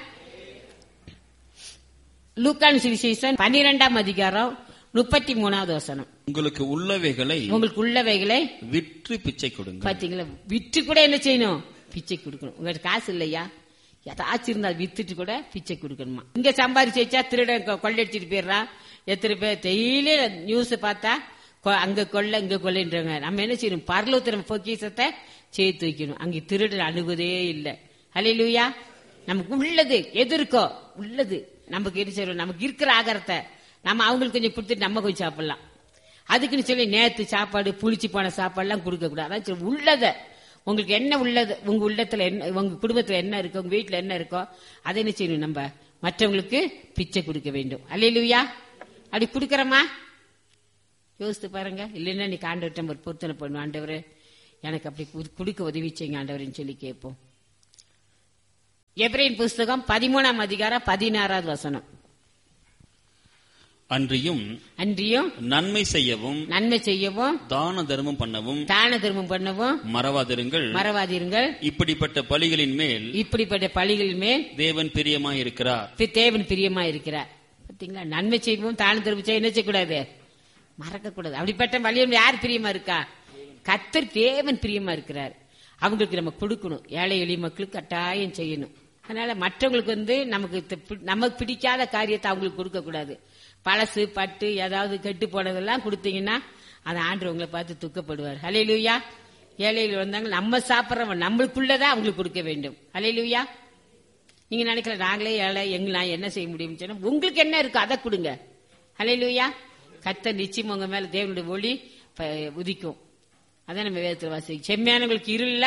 Speaker 1: லூக்கான் சுவிசேஷம் பன்னிரெண்டாம் அதிகாரம் முப்பத்தி மூணாவது வசனம்
Speaker 2: உங்களுக்கு உள்ளவைகளை
Speaker 1: உங்களுக்கு உள்ளவைகளை
Speaker 2: விற்று பிச்சை கொடுங்கள்
Speaker 1: பாத்தீங்களா விற்று கூட என்ன செய்யணும் பிச்சை கொடுக்கணும் உங்களுக்கு காசு இல்லையா ஏதாச்சும் இருந்தால் வித்துட்டு கூட பிச்சை கொடுக்கணுமா இங்க சம்பாரிச்சு வச்சா திருட கொ- கொள்ளையடிச்சிட்டு போயிடுறான் எத்தனை பேர் டெய்லி நியூஸ் பார்த்தா கொ- அங்க கொள்ள இங்க கொள்ளைன்றாங்க நம்ம என்ன செய்யணும் பரலோத்திரம் பொக்கிசத்தை சேர்த்து வைக்கணும் அங்க திருடன் அணுகுதே இல்லை ஹalleluya நமக்கு உள்ளது எது இருக்கோ உள்ளது நமக்கு என்ன செய்யணும் நமக்கு இருக்கிற ஆகாரத்தை நம்ம அவங்களுக்கு கொஞ்சம் கொடுத்துட்டு நம்ம கொஞ்சம் சாப்பிடலாம் அதுக்குன்னு சொல்லி நேத்து சாப்பாடு புளிச்சு போன சாப்பாடுலாம் கொடுக்க கூடாது அதான் சொல்லி உள்ளத உங்களுக்கு என்ன உள்ளது உங்க உள்ளத்துல என்ன உங்க குடும்பத்துல என்ன இருக்கோ உங்க வீட்டுல என்ன இருக்கோ அதை என்ன செய்யணும் நம்ம மற்றவங்களுக்கு பிச்சை கொடுக்க வேண்டும் அல்லையிலுயா அப்படி கொடுக்கறமா யோசித்து பாருங்க இல்லைன்னா நீ ஆண்டவர்கிட்ட ஒரு பொருத்தனை பண்ணும் ஆண்டவர் எனக்கு அப்படி குடு- கொடுக்க உதவி செய்யுங்க ஆண்டவர்னு சொல்லி கேட்போம் எப்ரேன் புஸ்தகம் பதிமூணாம் அதிகாரம் பதினாறாவது வசனம்
Speaker 2: அன்றியும்
Speaker 1: அன்றியும்
Speaker 2: நன்மை செய்யவும்
Speaker 1: நன்மை செய்யவும்
Speaker 2: தான தர்மம் பண்ணவும்
Speaker 1: தான தர்மம் பண்ணவும்
Speaker 2: மறவாதிருங்கள்
Speaker 1: மறவாதீருங்கள்
Speaker 2: இப்படிப்பட்ட பலிகளின் மேல்
Speaker 1: இப்படிப்பட்ட பழிகளின் மேல்
Speaker 2: தேவன் பிரியமாயிருக்கிறார்
Speaker 1: பி- தேவன் பிரியமா இருக்கிறார் பாத்தீங்களா நன்மை செய்வோம் தான தர்மம் செய்ய என்ன செய்யக்கூடாது மறக்க கூடாது அப்படிப்பட்ட வழியில் யார் பிரியமா இருக்கா கத்தர் தேவன் பிரியமா இருக்கிறார் அவங்களுக்கு நம்ம கொடுக்கணும் ஏழை எளிய மக்களுக்கு கட்டாயம் செய்யணும் அதனால மற்றவங்களுக்கு வந்து நமக்கு தி- பி- நமக்கு பிடிக்காத காரியத்தை அவங்களுக்கு கொடுக்க கூடாது பழசு பட்டு ஏதாவது கெட்டு போனதெல்லாம் கொடுத்தீங்கன்னா அதை ஆண்டு உங்களை பார்த்து துக்கப்படுவார் ஹலே லூயா ஏழைகள் வந்தாங்க நம்ம சாப்பிட்றவன் நம்மளுக்குள்ளதான் அவங்களுக்கு கொடுக்க வேண்டும் ஹலே லூயா நீங்க நினைக்கல நாங்களே ஏழை எங்க நான் என்ன செய்ய முடியும் சொன்னா உங்களுக்கு என்ன இருக்கு அதை கொடுங்க ஹalleluya கத்த நிச்சயம் உங்க மேல தேவனுடைய ஒளி ப- உதிக்கும் அதான் நம்ம வேதத்தில் வாசி செம்மையானவங்களுக்கு இருள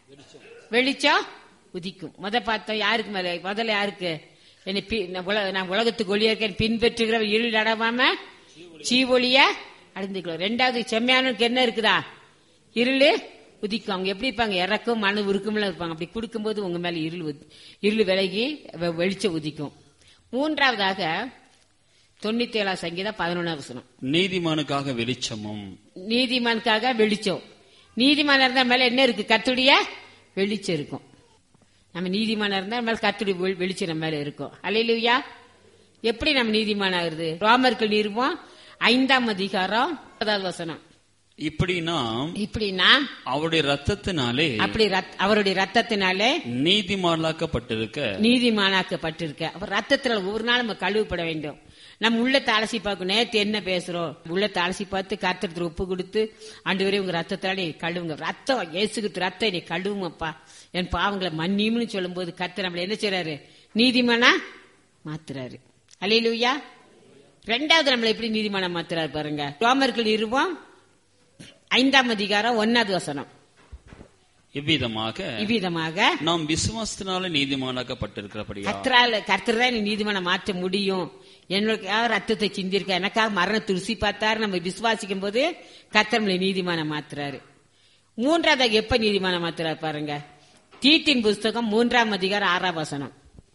Speaker 1: வெளிச்சம் உதிக்கும் முத பார்த்தோம் யாருக்கு மேல முதல்ல யாருக்கு என்னை பி- நான் உல- நான் உலகத்துக்கு ஒளியா இருக்கேன் பின்பற்றுகிற இருள் நடவாம சீவொளிய அடைந்துக்கலாம் ரெண்டாவது செம்மையானவனுக்கு என்ன இருக்குதா இருளு உதிக்கும் அவங்க எப்படி இருப்பாங்க இறக்கும் மனு உருக்கம்லாம் இருப்பாங்க அப்படி கொடுக்கும்போது உங்க மேல இருள் உதி- இருள் விலகி வெ- வெளிச்சம் உதிக்கும் மூன்றாவதாக தொண்ணூத்தி ஏழாம் சங்கீதம் பதினொன்றாம் வசனம்
Speaker 2: நீதிமானுக்காக வெளிச்சமும்
Speaker 1: நீதிமானுக்காக வெளிச்சம் நீதிமானா இருந்தா மேல என்ன இருக்கு கத்துடைய வெளிச்சம் இருக்கும் நம்ம நீதிமானா இருந்தா மேல கத்துடைய வெ- வெளிச்சம் நம்ம மேல இருக்கும் அலையிலுயா எப்படி நம்ம நீதிமான் ஆகுறது ரோமர்கள் நிறுவம் ஐந்தாம் அதிகாரம் முப்பதாவது வசனம்
Speaker 2: இப்படி நாம்
Speaker 1: இப்படின்னா
Speaker 2: அவருடைய ரத்தத்தினாலே
Speaker 1: அப்படி ரத்- அவருடைய ரத்தத்தினாலே
Speaker 2: நீதிமான்களாக்கப்பட்டிருக்க
Speaker 1: நீதிமானாக்கப்பட்டிருக்க அவர் ரத்தத்துல ஒவ்வொரு நாள் நம்ம கழுவப்பட வேண்டும் நம்ம உள்ளத்தை அலசி பார்க்கணும் நேத்து என்ன பேசுறோம் உள்ளத்தை அலசி பார்த்து கத்திரத்துல உப்பு கொடுத்து ஆண்டு வரை உங்க ரத்தத்தாலே கழுவுங்க ரத்தம் இயேசுக்கு ரத்தம் என்னை கழுவுங்கப்பா என் பாவங்களை மன்னியும்னு சொல்லும்போது கத்து நம்மள என்ன செய்றாரு நீதிமானா மாத்துறாரு அலையிலுயா ரெண்டாவது நம்மள எப்படி நீதிமானா மாத்துறாரு பாருங்க ரோமர்கள் இருவோம் ஐந்தாம் அதிகாரம் ஒன்னாவது வசனம்
Speaker 2: இவ்விதமாக
Speaker 1: இவ்விதமாக
Speaker 2: நாம் விசுவாசத்தினால நீதிமானாக்கப்பட்டிருக்கிறபடியா
Speaker 1: கர்த்தரால கர்த்தர் தான் நீதிமான மாற்ற முடியும் என்னோட ரத்தத்தை சிந்திருக்க எனக்காக மரணத்தை ருசி பார்த்தாரு நம்ம விசுவாசிக்கும் போது கர்த்தர் நம்மளை நீதிமான மாத்துறாரு மூன்றாவது எப்ப நீதிமான மாத்துறாரு பாருங்க தீத்தின் புஸ்தகம் மூன்றாம் அதிகாரம் ஆறாம் வசனம்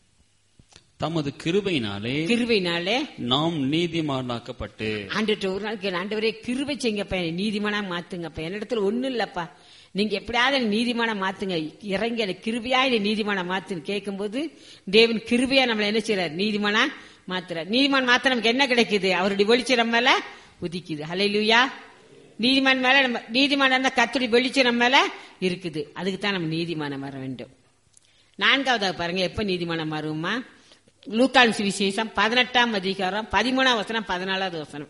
Speaker 2: தமது கிருபையினாலே
Speaker 1: கிருபையினாலே
Speaker 2: நாம் நீதிமானாக்கப்பட்டு
Speaker 1: ஆண்டுட்டு ஒரு நாளைக்கு ஆண்டவரே கிருபை செய்யுங்கப்பா என்னை நீதிமானா மாத்துங்கப்பா என்னிடத்துல ஒண்ணும் இல்லப்பா நீங்க எப்படியாவது என்னை நீதிமானா மாத்துங்க இறங்கி எனக்கு கிருபையா என்னை நீதிமானா மாத்துன்னு கேட்கும்போது தேவன் கிருபையா நம்மள என்ன செய்யறாரு நீதிமானா மாத்துறார் நீதிமான் மாத்த நமக்கு என்ன கிடைக்குது அவருடைய வெளிச்சம் நம்ம மேல உதிக்குது ஹalleluya நீதிமான் மேல நம்ம நீதிமான இருந்தா கத்துடைய வெளிச்சம் நம்ம மேல இருக்குது அதுக்கு தான் நம்ம நீதிமானம் வர வேண்டும் நான்காவதாக பாருங்க எப்ப நீதிமானம் மாறுமா லூக்கான் சுவிசேஷம் பதினெட்டாம் அதிகாரம் பதிமூணாம் வசனம் பதினாலாவது வசனம்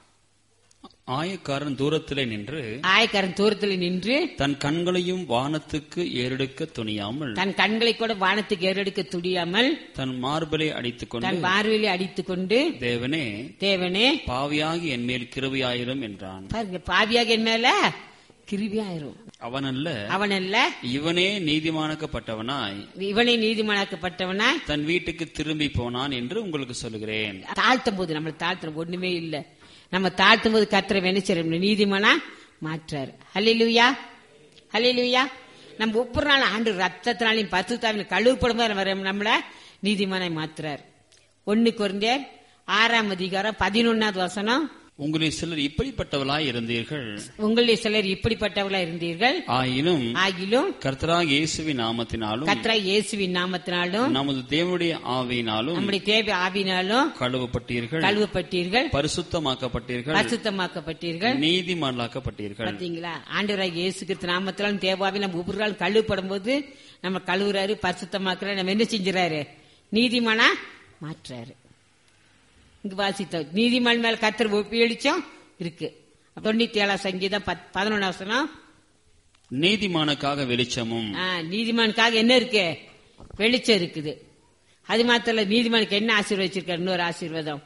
Speaker 2: ஆயக்காரன் தூரத்திலே நின்று
Speaker 1: ஆயக்காரன் தூரத்தில் நின்று
Speaker 2: தன் கண்களையும் வானத்துக்கு ஏறெடுக்க துணியாமல்
Speaker 1: தன் கண்களை கூட வானத்துக்கு ஏறெடுக்க துடியாமல்
Speaker 2: தன் மார்பலை அடித்துக் கொண்டு
Speaker 1: தன் பார்வையிலே அடித்துக் கொண்டு
Speaker 2: தேவனே
Speaker 1: தேவனே
Speaker 2: பாவியாகி என் மேல் கிருபையாயிரும் என்றான்
Speaker 1: பாருங்க பாவியாக என் மேல கிருபியாயிரும்
Speaker 2: அவனல்ல
Speaker 1: அவன் அல்ல
Speaker 2: இவனே நீதிமானாக்கப்பட்டவனாய்
Speaker 1: இவனை நீதிமானாக்கப்பட்டவனா
Speaker 2: தன் வீட்டுக்கு திரும்பி போனான் என்று உங்களுக்கு சொல்லுகிறேன்
Speaker 1: தாழ்த்தும் போது நம்மளை தாழ்த்தும் ஒண்ணுமே இல்ல நம்ம தாழ்த்தும் போது கத்திர வெனிச்சரம் நீதிமானா மாற்றாரு ஹalleluya ஹalleluya நம்ம ஒவ்வொரு நாள் ஆண்டு ரத்தத்தினாலையும் பசுத்தாவின் கழுவுப்படும் போது நம்ம நம்மள நீதிமானாய் மாத்துறாரு ஒண்ணு குறைந்தேர் ஆறாம் அதிகாரம் பதினொன்னாவது வசனம்
Speaker 2: உங்களில் சிலர் இப்படிப்பட்டவளாய் இருந்தீர்கள்
Speaker 1: உங்களில் சிலர் இப்படிப்பட்டவர்களா இருந்தீர்கள்
Speaker 2: ஆயினும்
Speaker 1: ஆகிலும்
Speaker 2: கர்த்தராக இயேசுவின் நாமத்தினாலும்
Speaker 1: கத்ரா இயேசுவின் நாமத்தினாலும்
Speaker 2: நமது தேவனுடைய ஆவியினாலும்
Speaker 1: நம்முடைய தேவை ஆவினாலும்
Speaker 2: கழுவப்பட்டீர்கள்
Speaker 1: கழுவப்பட்டீர்கள்
Speaker 2: பரிசுத்தமாக்கப்பட்டீர்கள்
Speaker 1: பரிசுத்தமாக்கப்பட்டீர்கள்
Speaker 2: நீதிமான்களாக்கப்பட்டீர்கள்
Speaker 1: பாத்தீங்களா ஆண்டவராக இயேசு கிறிஸ்து நாமத்திலும் தேவாவி நம்ம ஒவ்வொரு நாள் கழுவப்படும் போது நம்ம கழுவுறாரு பரிசுத்தமாக்குறாரு நம்ம என்ன செஞ்சுறாரு நீதிமானா மாற்றுறாரு இங்க வாசித்தோம் நீதிமான் மேல கத்தர் வெளிச்சம் இருக்கு தொண்ணூத்தி ஏழாம் சங்கீதம் பத்- பதினொன்னாம் வசனம்
Speaker 2: நீதிமானுக்காக வெளிச்சமும்
Speaker 1: ஆ, நீதிமானுக்காக என்ன இருக்கு வெளிச்சம் இருக்குது அது மாத்திரம் இல்ல, நீதிமானுக்கு என்ன ஆசீர்வதிச்சிருக்காரு இன்னொரு ஆசீர்வாதம்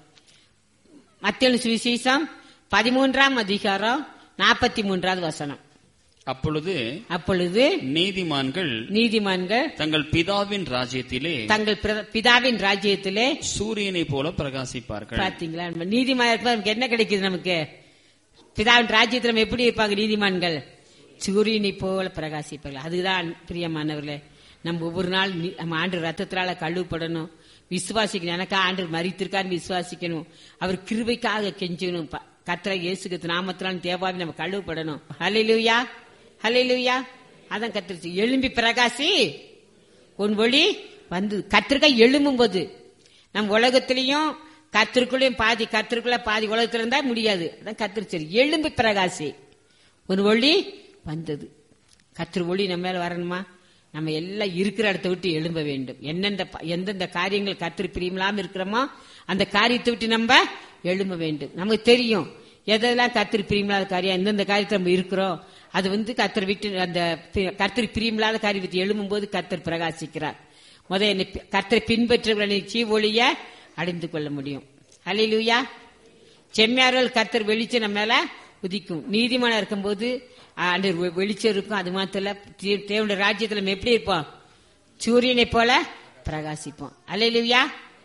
Speaker 1: மத்திய சுவிசேஷம் பதிமூன்றாம் அதிகாரம் நாற்பத்தி மூன்றாவது வசனம்
Speaker 2: அப்பொழுது
Speaker 1: அப்பொழுது
Speaker 2: நீதிமான்கள்
Speaker 1: நீதிமான்கள்
Speaker 2: தங்கள் பிதாவின் ராஜ்யத்திலே
Speaker 1: தங்கள் பிர- பிதாவின் ராஜ்யத்திலே
Speaker 2: சூரியனை போல பிரகாசிப்பார்கள்
Speaker 1: பாத்தீங்களா நம்ம நீதிமான் இருப்பது நமக்கு என்ன கிடைக்குது நமக்கு பிதாவின் ராஜ்யத்தில் நம்ம எப்படி இருப்பாங்க நீதிமான்கள் சூரியனை போல பிரகாசிப்பார்கள் அதுதான் பிரியமானவர்களே நம்ம ஒவ்வொரு நாள் நீ- நம்ம ஆண்டு ரத்தத்தினால கழுவப்படணும் விசுவாசிக்கணும் எனக்கு ஆண்டு மறித்திருக்கான்னு விசுவாசிக்கணும் அவர் கிருபைக்காக கெஞ்சணும் ப- கர்த்தரை இயேசுக்கு நாமத்தினால் தேவாவி நம்ம கழுவப்படணும் ஹalleluya ஹalleluya அதான் கத்திருச்சு எழும்பி பிரகாசி உன் ஒளி வந்து கத்திரிக்காய் எழும்பும் போது நம் உலகத்திலையும் கத்திற்குள்ளேயும் பாதி கத்திற்குள்ள பாதி உலகத்துல இருந்தா முடியாது அதான் கத்திரிச்சல் எழும்பி பிரகாசி ஒரு ஒளி வந்தது கத்திர ஒளி நம்ம மேல வரணுமா நம்ம எல்லாம் இருக்கிற இடத்த விட்டு எழும்ப வேண்டும் எந்தெந்த ப- எந்தெந்த காரியங்கள் கத்திரி பிரியமில்லாம இருக்கிறோமோ அந்த காரியத்தை விட்டு நம்ம எழும்ப வேண்டும் நமக்கு தெரியும் எதெல்லாம் கத்திரி பிரியமில்லாத காரியம் எந்தெந்த காரியத்தை நம்ம இருக்கிறோம் அது வந்து கத்தர் விட்டு அந்த பி- கர்த்தர் பிரியமில்லாத காரியத்தை எழும்பும் போது கத்தர் பிரகாசிக்கிறார் முத என்னை பி- கர்த்தரை பின்பற்றுகளை சீவொழிய அடைந்து கொள்ள முடியும் அல்லையா செம்மையார்கள் கர்த்தர் வெளிச்சம் நம்ம மேல உதிக்கும் நீதிமானா இருக்கும்போது அந்த வெ- வெளிச்சம் இருக்கும் அது மாத்திரம் இல்ல, தே- தேவனுடைய ராஜ்யத்துல நம்ம எப்படி இருப்போம் சூரியனை போல பிரகாசிப்போம் அல்லையா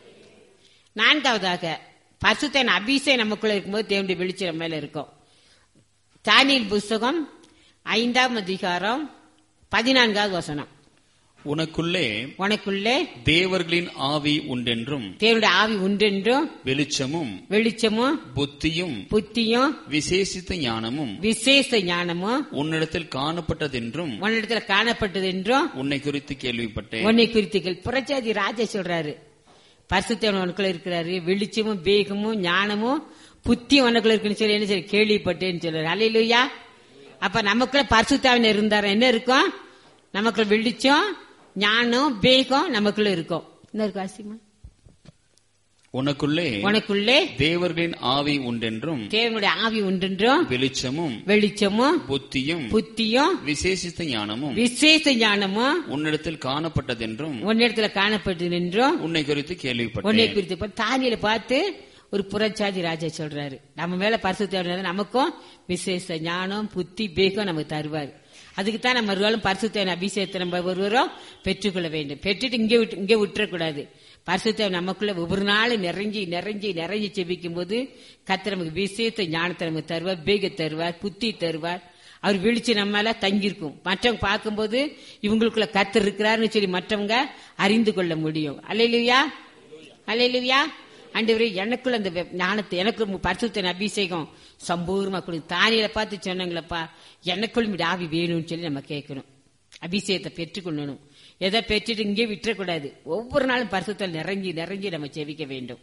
Speaker 1: நான்காவதாக பசுத்தன் அபிஷேகம் நமக்குள்ள இருக்கும்போது தேவனுடைய வெளிச்சம் நம்ம மேல இருக்கும் தானியல் புஸ்தகம் ஐந்தாம் அதிகாரம் பதினான்காவது வசனம்
Speaker 2: உனக்குள்ளே
Speaker 1: உனக்குள்ளே
Speaker 2: தேவர்களின் ஆவி உண்டென்றும்
Speaker 1: தேவனுடைய ஆவி உண்டென்றும்
Speaker 2: வெளிச்சமும்
Speaker 1: வெளிச்சமும்
Speaker 2: புத்தியும்
Speaker 1: புத்தியும்
Speaker 2: விசேஷித்த ஞானமும்
Speaker 1: விசேஷ ஞானமும்
Speaker 2: உன்னிடத்தில் காணப்பட்டதென்றும்
Speaker 1: உன்னிடத்துல காணப்பட்டது என்றும்
Speaker 2: உன்னை குறித்து கேள்விப்பட்டேன்
Speaker 1: உன்னை குறித்துகள் புரட்சாதி ராஜா சொல்றாரு பரிசுத்தவன் உனக்குள்ள இருக்கிறாரு வெளிச்சமும் வேகமும் ஞானமும் புத்தி உனக்குள்ள இருக்குன்னு சொல்லி என்ன சொல்லி கேள்விப்பட்டேன்னு சொல்றாரு அலையிலுயா அப்ப நமக்குள்ள பரிசுத்தாவின் இருந்தாரு என்ன இருக்கும் நமக்குள்ள வெளிச்சம் ஞானம் வேகம் நமக்குள்ள இருக்கும் என்ன இருக்கும் ஆசிமா
Speaker 2: உனக்குள்ளே
Speaker 1: உனக்குள்ளே
Speaker 2: தேவர்களின் ஆவி உண்டென்றும்
Speaker 1: தேவனுடைய ஆவி உண்டென்றும்
Speaker 2: வெளிச்சமும்
Speaker 1: வெளிச்சமும்
Speaker 2: புத்தியும்
Speaker 1: புத்தியும்
Speaker 2: விசேஷித்த ஞானமும்
Speaker 1: விசேஷ ஞானமும்
Speaker 2: உன்னிடத்தில் காணப்பட்டதென்றும்
Speaker 1: உன்னிடத்துல காணப்பட்டது என்றும்
Speaker 2: உன்னை குறித்து
Speaker 1: உன்னை
Speaker 2: கேள்விப்பட்டேன்
Speaker 1: குறித்து இப்ப தானியல பார்த்து ஒரு புறச்சாதி ராஜா சொல்றாரு நம்ம மேல பரிசுத்த நமக்கும் விசேஷ ஞானம் புத்தி பேகம் நமக்கு தருவார் அதுக்கு தான் நம்ம ஒருவாளும் பரிசுத்தவன் அபிஷேகத்தை நம்ம ஒருவரும் பெற்றுக்கொள்ள வேண்டும் பெற்றுட்டு இங்கே விட்டு இங்கே விட்டுறக்கூடாது பரிசுத்தவன் நமக்குள்ள ஒவ்வொரு நாளும் நிறைஞ்சி நிறைஞ்சி நிறைஞ்சி செபிக்கும் போது கத்த நமக்கு விசேஷ ஞானத்தை நமக்கு தருவார் பேக தருவார் புத்தி தருவார் அவர் விழிச்சு நம்ம மேல தங்கியிருக்கும் மற்றவங்க பார்க்கும்போது இவங்களுக்குள்ள கத்தர் இருக்கிறாருன்னு சொல்லி மற்றவங்க அறிந்து கொள்ள முடியும் அல்லையா அல்லையா ஆண்டவரே எனக்குள்ள அந்த வெ- ஞானத்தை எனக்கு பரிசுத்தன் அபிஷேகம் சம்பூர்ணமா கொடு தானியில பார்த்து சொன்னாங்களப்பா எனக்குள்ளும் இப்படி ஆவி வேணும்னு சொல்லி நம்ம கேட்கணும் அபிஷேகத்தை பெற்றுக்கொள்ளணும் எதை பெற்றுட்டு இங்கே விட்டுறக்கூடாது ஒவ்வொரு நாளும் பரிசுத்தல் நிறைஞ்சி நிறைஞ்சி நம்ம செவிக்க வேண்டும்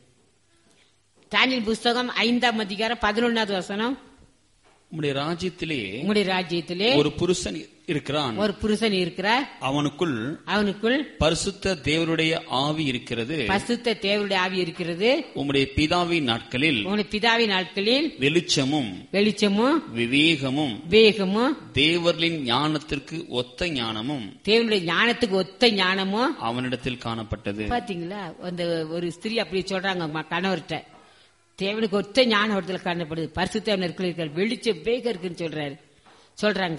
Speaker 1: தானியல் புஸ்தகம் ஐந்தாம் அதிகாரம் பதினொன்னாவது வசனம்
Speaker 2: உம்முடைய ராஜ்யத்திலே
Speaker 1: உங்களுடைய ராஜ்யத்திலே
Speaker 2: ஒரு புருஷன் இருக்கிறான்
Speaker 1: ஒரு புருஷன் இருக்கிறார்
Speaker 2: அவனுக்குள்
Speaker 1: அவனுக்குள்
Speaker 2: பரிசுத்த தேவனுடைய ஆவி இருக்கிறது
Speaker 1: பசுத்த தேவனுடைய ஆவி இருக்கிறது
Speaker 2: உம்முடைய பிதாவின் நாட்களில்
Speaker 1: உங்களுடைய பிதாவின் நாட்களில்
Speaker 2: வெளிச்சமும்
Speaker 1: வெளிச்சமும்
Speaker 2: விவேகமும்
Speaker 1: வேகமும்
Speaker 2: தேவர்களின் ஞானத்திற்கு ஒத்த ஞானமும்
Speaker 1: தேவனுடைய ஞானத்துக்கு ஒத்த ஞானமும்
Speaker 2: அவனிடத்தில் காணப்பட்டது
Speaker 1: பாத்தீங்களா அந்த ஒரு ஸ்திரீ அப்படி சொல்றாங்க ம- கணவர்கிட்ட தேவனுக்கு ஒத்த ஞானம் இடத்துல காணப்படுது பரிசுத்தவன் இருக்கிற வெளிச்சம் வேகம் இருக்குன்னு சொல்றாரு சொல்றாங்க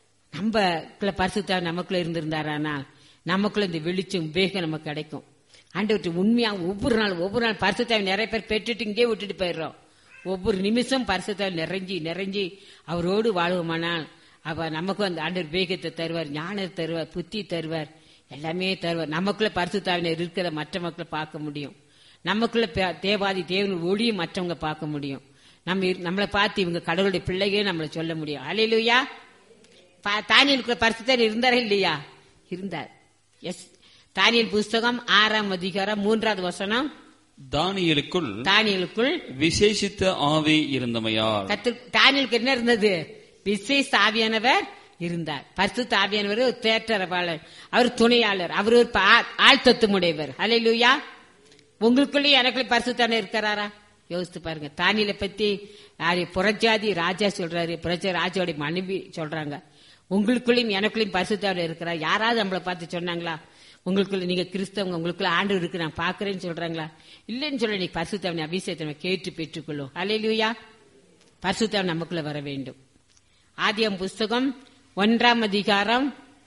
Speaker 1: நம்ம பரிசுத்தவன் நமக்குள்ள இருந்திருந்தாரானா நமக்குள்ள இந்த வெளிச்சம் வேகம் நமக்கு கிடைக்கும் ஆண்டவர்கிட்ட உண்மையா ஒவ்வொரு நாள் ஒவ்வொரு நாள் பரிசுத்தவன் நிறைய பேர் பெற்றுட்டு இங்கே விட்டுட்டு போயிடுறோம் ஒவ்வொரு நிமிஷம் பரிசுத்தவன் நிறைஞ்சி நிறைஞ்சி அவரோடு வாழ்வோமானால் அவ நமக்கும் அந்த ஆண்டவர் வேகத்தை தருவார் ஞானத்தை தருவார் புத்தி தருவார் எல்லாமே தருவார் நமக்குள்ள பரிசுத்தாவினர் இருக்கிற மற்ற மக்களை பார்க்க முடியும் நமக்குள்ள பே- தேவாதி தேவன் ஒளியும் மற்றவங்க பார்க்க முடியும் நம்ம இரு- நம்மளை பார்த்து இவங்க கடவுளுடைய பிள்ளையே நம்மளை சொல்ல முடியும் அலையிலுயா தானியலுக்குள்ள பரிசுத்தர் இருந்தாரா இல்லையா இருந்தார் எஸ் தானியல் புஸ்தகம் ஆறாம் அதிகாரம் மூன்றாவது வசனம்
Speaker 2: தானியலுக்குள்
Speaker 1: தானியலுக்குள்
Speaker 2: விசேஷித்த ஆவி இருந்தமையால்
Speaker 1: கத்து தானியலுக்கு என்ன இருந்தது விசேஷ ஆவியானவர் இருந்தார் பரிசுத்த ஆவியானவர் ஒரு தேற்றரவாளர் அவர் துணையாளர் அவர் ஒரு பா- ஆள் தத்துவமுடையவர் ஹalleluya உங்களுக்குள்ளேயும் எனக்குள்ளே பரிசுத்தானே இருக்கிறாரா யோசித்து பாருங்க தானியலை பத்தி யாரு புறஜாதி ராஜா சொல்றாரு புறஜா ராஜாவுடைய மனைவி சொல்றாங்க உங்களுக்குள்ளேயும் எனக்குள்ளேயும் பரிசுத்தாவில் இருக்கிறார் யாராவது நம்மளை பார்த்து சொன்னாங்களா உங்களுக்குள்ள நீங்க கிறிஸ்தவங்க உங்களுக்குள்ள ஆண்டு இருக்கு நான் பாக்குறேன்னு சொல்றாங்களா இல்லைன்னு சொல்ல நீ பரிசுத்தவனை அபிஷேகத்தை நம்ம கேட்டு பெற்றுக்கொள்ளும் அலையிலுயா பரிசுத்தவன் நமக்குள்ள வர வேண்டும் ஆதியம் புஸ்தகம் ஒன்றாம் அதிகாரம்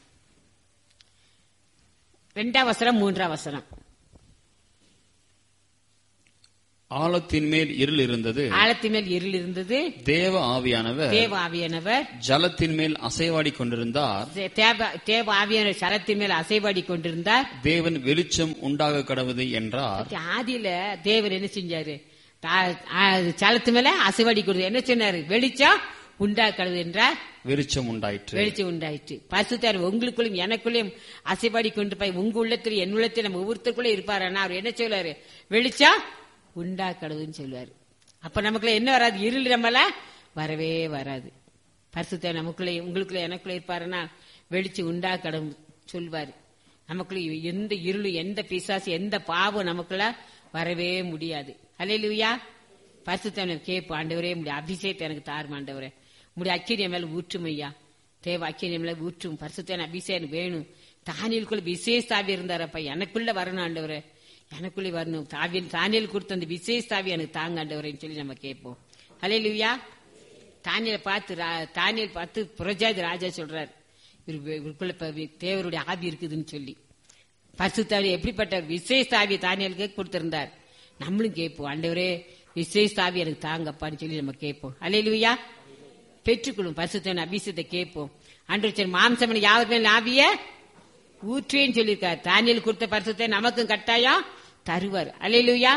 Speaker 1: ரெண்டாம் வசனம் மூன்றாம் வசனம்
Speaker 2: ஆழத்தின் மேல் இருள் இருந்தது
Speaker 1: ஆழத்தின் மேல் இருள் இருந்தது
Speaker 2: தேவ ஆவியானவர்
Speaker 1: தேவ ஆவியானவர்
Speaker 2: ஜலத்தின் மேல் அசைவாடி கொண்டிருந்தார்
Speaker 1: தே- தேவ தேவ ஆவியானவர் சரத்தின் மேல் அசைவாடி கொண்டிருந்தார்
Speaker 2: தேவன் வெளிச்சம் உண்டாக கடவுது என்றார்
Speaker 1: ஆதியில தேவர் என்ன செஞ்சாரு தா- ஆ, சலத்து மேல அசைவாடி கொடுத்து என்ன சொன்னாரு வெளிச்சம் உண்டாக்கிறது என்றார்
Speaker 2: வெளிச்சம் உண்டாயிற்று
Speaker 1: வெளிச்சம் உண்டாயிற்று பசுத்தார் உங்களுக்குள்ளும் எனக்குள்ளேயும் அசைபாடி கொண்டு போய் உங்க உள்ளத்தில் என் உள்ளத்தில் நம்ம ஒவ்வொருத்தருக்குள்ள இருப்பாரு ஆனா அவர் என்ன சொல்லுவாரு வெளிச்சம் உண்டாக்கடுதுன்னு சொல்லுவாரு அப்ப நமக்குள்ள என்ன வராது இருள் நம்மள வரவே வராது பரிசுத்த நமக்குள்ள உங்களுக்குள்ள எனக்குள்ள இருப்பாருன்னா வெளிச்சம் உண்டாக்கடும் சொல்வாரு நமக்குள்ள எந்த இருள் எந்த பிசாசு எந்த பாவம் நமக்குள்ள வரவே முடியாது அல்லையா பரிசுத்தவனை கேட்போம் ஆண்டவரே முடியும் அபிஷேகத்தை எனக்கு தாரும் ஆண்டவரே முடிய அக்கினிய மேல ஊற்றும் ஐயா தேவ அக்கினிய மேல ஊற்றும் பரிசுத்தன அபிஷேகம் வேணும் தானியலுக்குள்ள விசேஷ தாவி இருந்தாரப்பா எனக்குள்ள வரணும் ஆண்டவரே எனக்குள்ளே வரணும் தாவியன் தானியல் கொடுத்த அந்த விசேஷ தாவி எனக்கு தாங்க ஆண்டவரேன்னு சொல்லி நம்ம கேட்போம் அல்லையா தானியலை பார்த்து ரா- தானியல் பார்த்து புரஜாதி ராஜா சொல்றார் இவரு- இவருக்குள்ள இப்ப தேவருடைய ஆவி இருக்குதுன்னு சொல்லி பரிசுத்தாவி எப்படிப்பட்ட விசேஷ தாவி தானியலுக்கு கொடுத்திருந்தார் நம்மளும் கேட்போம் ஆண்டவரே விசேஷ தாவி எனக்கு தாங்கப்பான்னு சொல்லி நம்ம கேட்போம் அலையிலுயா பெற்றுக்கொள்ளும் பரிசுத்தவன் அபிஷேகத்தை கேட்போம் ஆண்டவர் சரி மாம்சமன் யாவர் மேல் ஆவிய ஊற்றுவேன்னு சொல்லியிருக்கார் தானியல் கொடுத்த பரிசுத்தை நமக்கும் கட்டாயம் தருவார் அலையிலுயா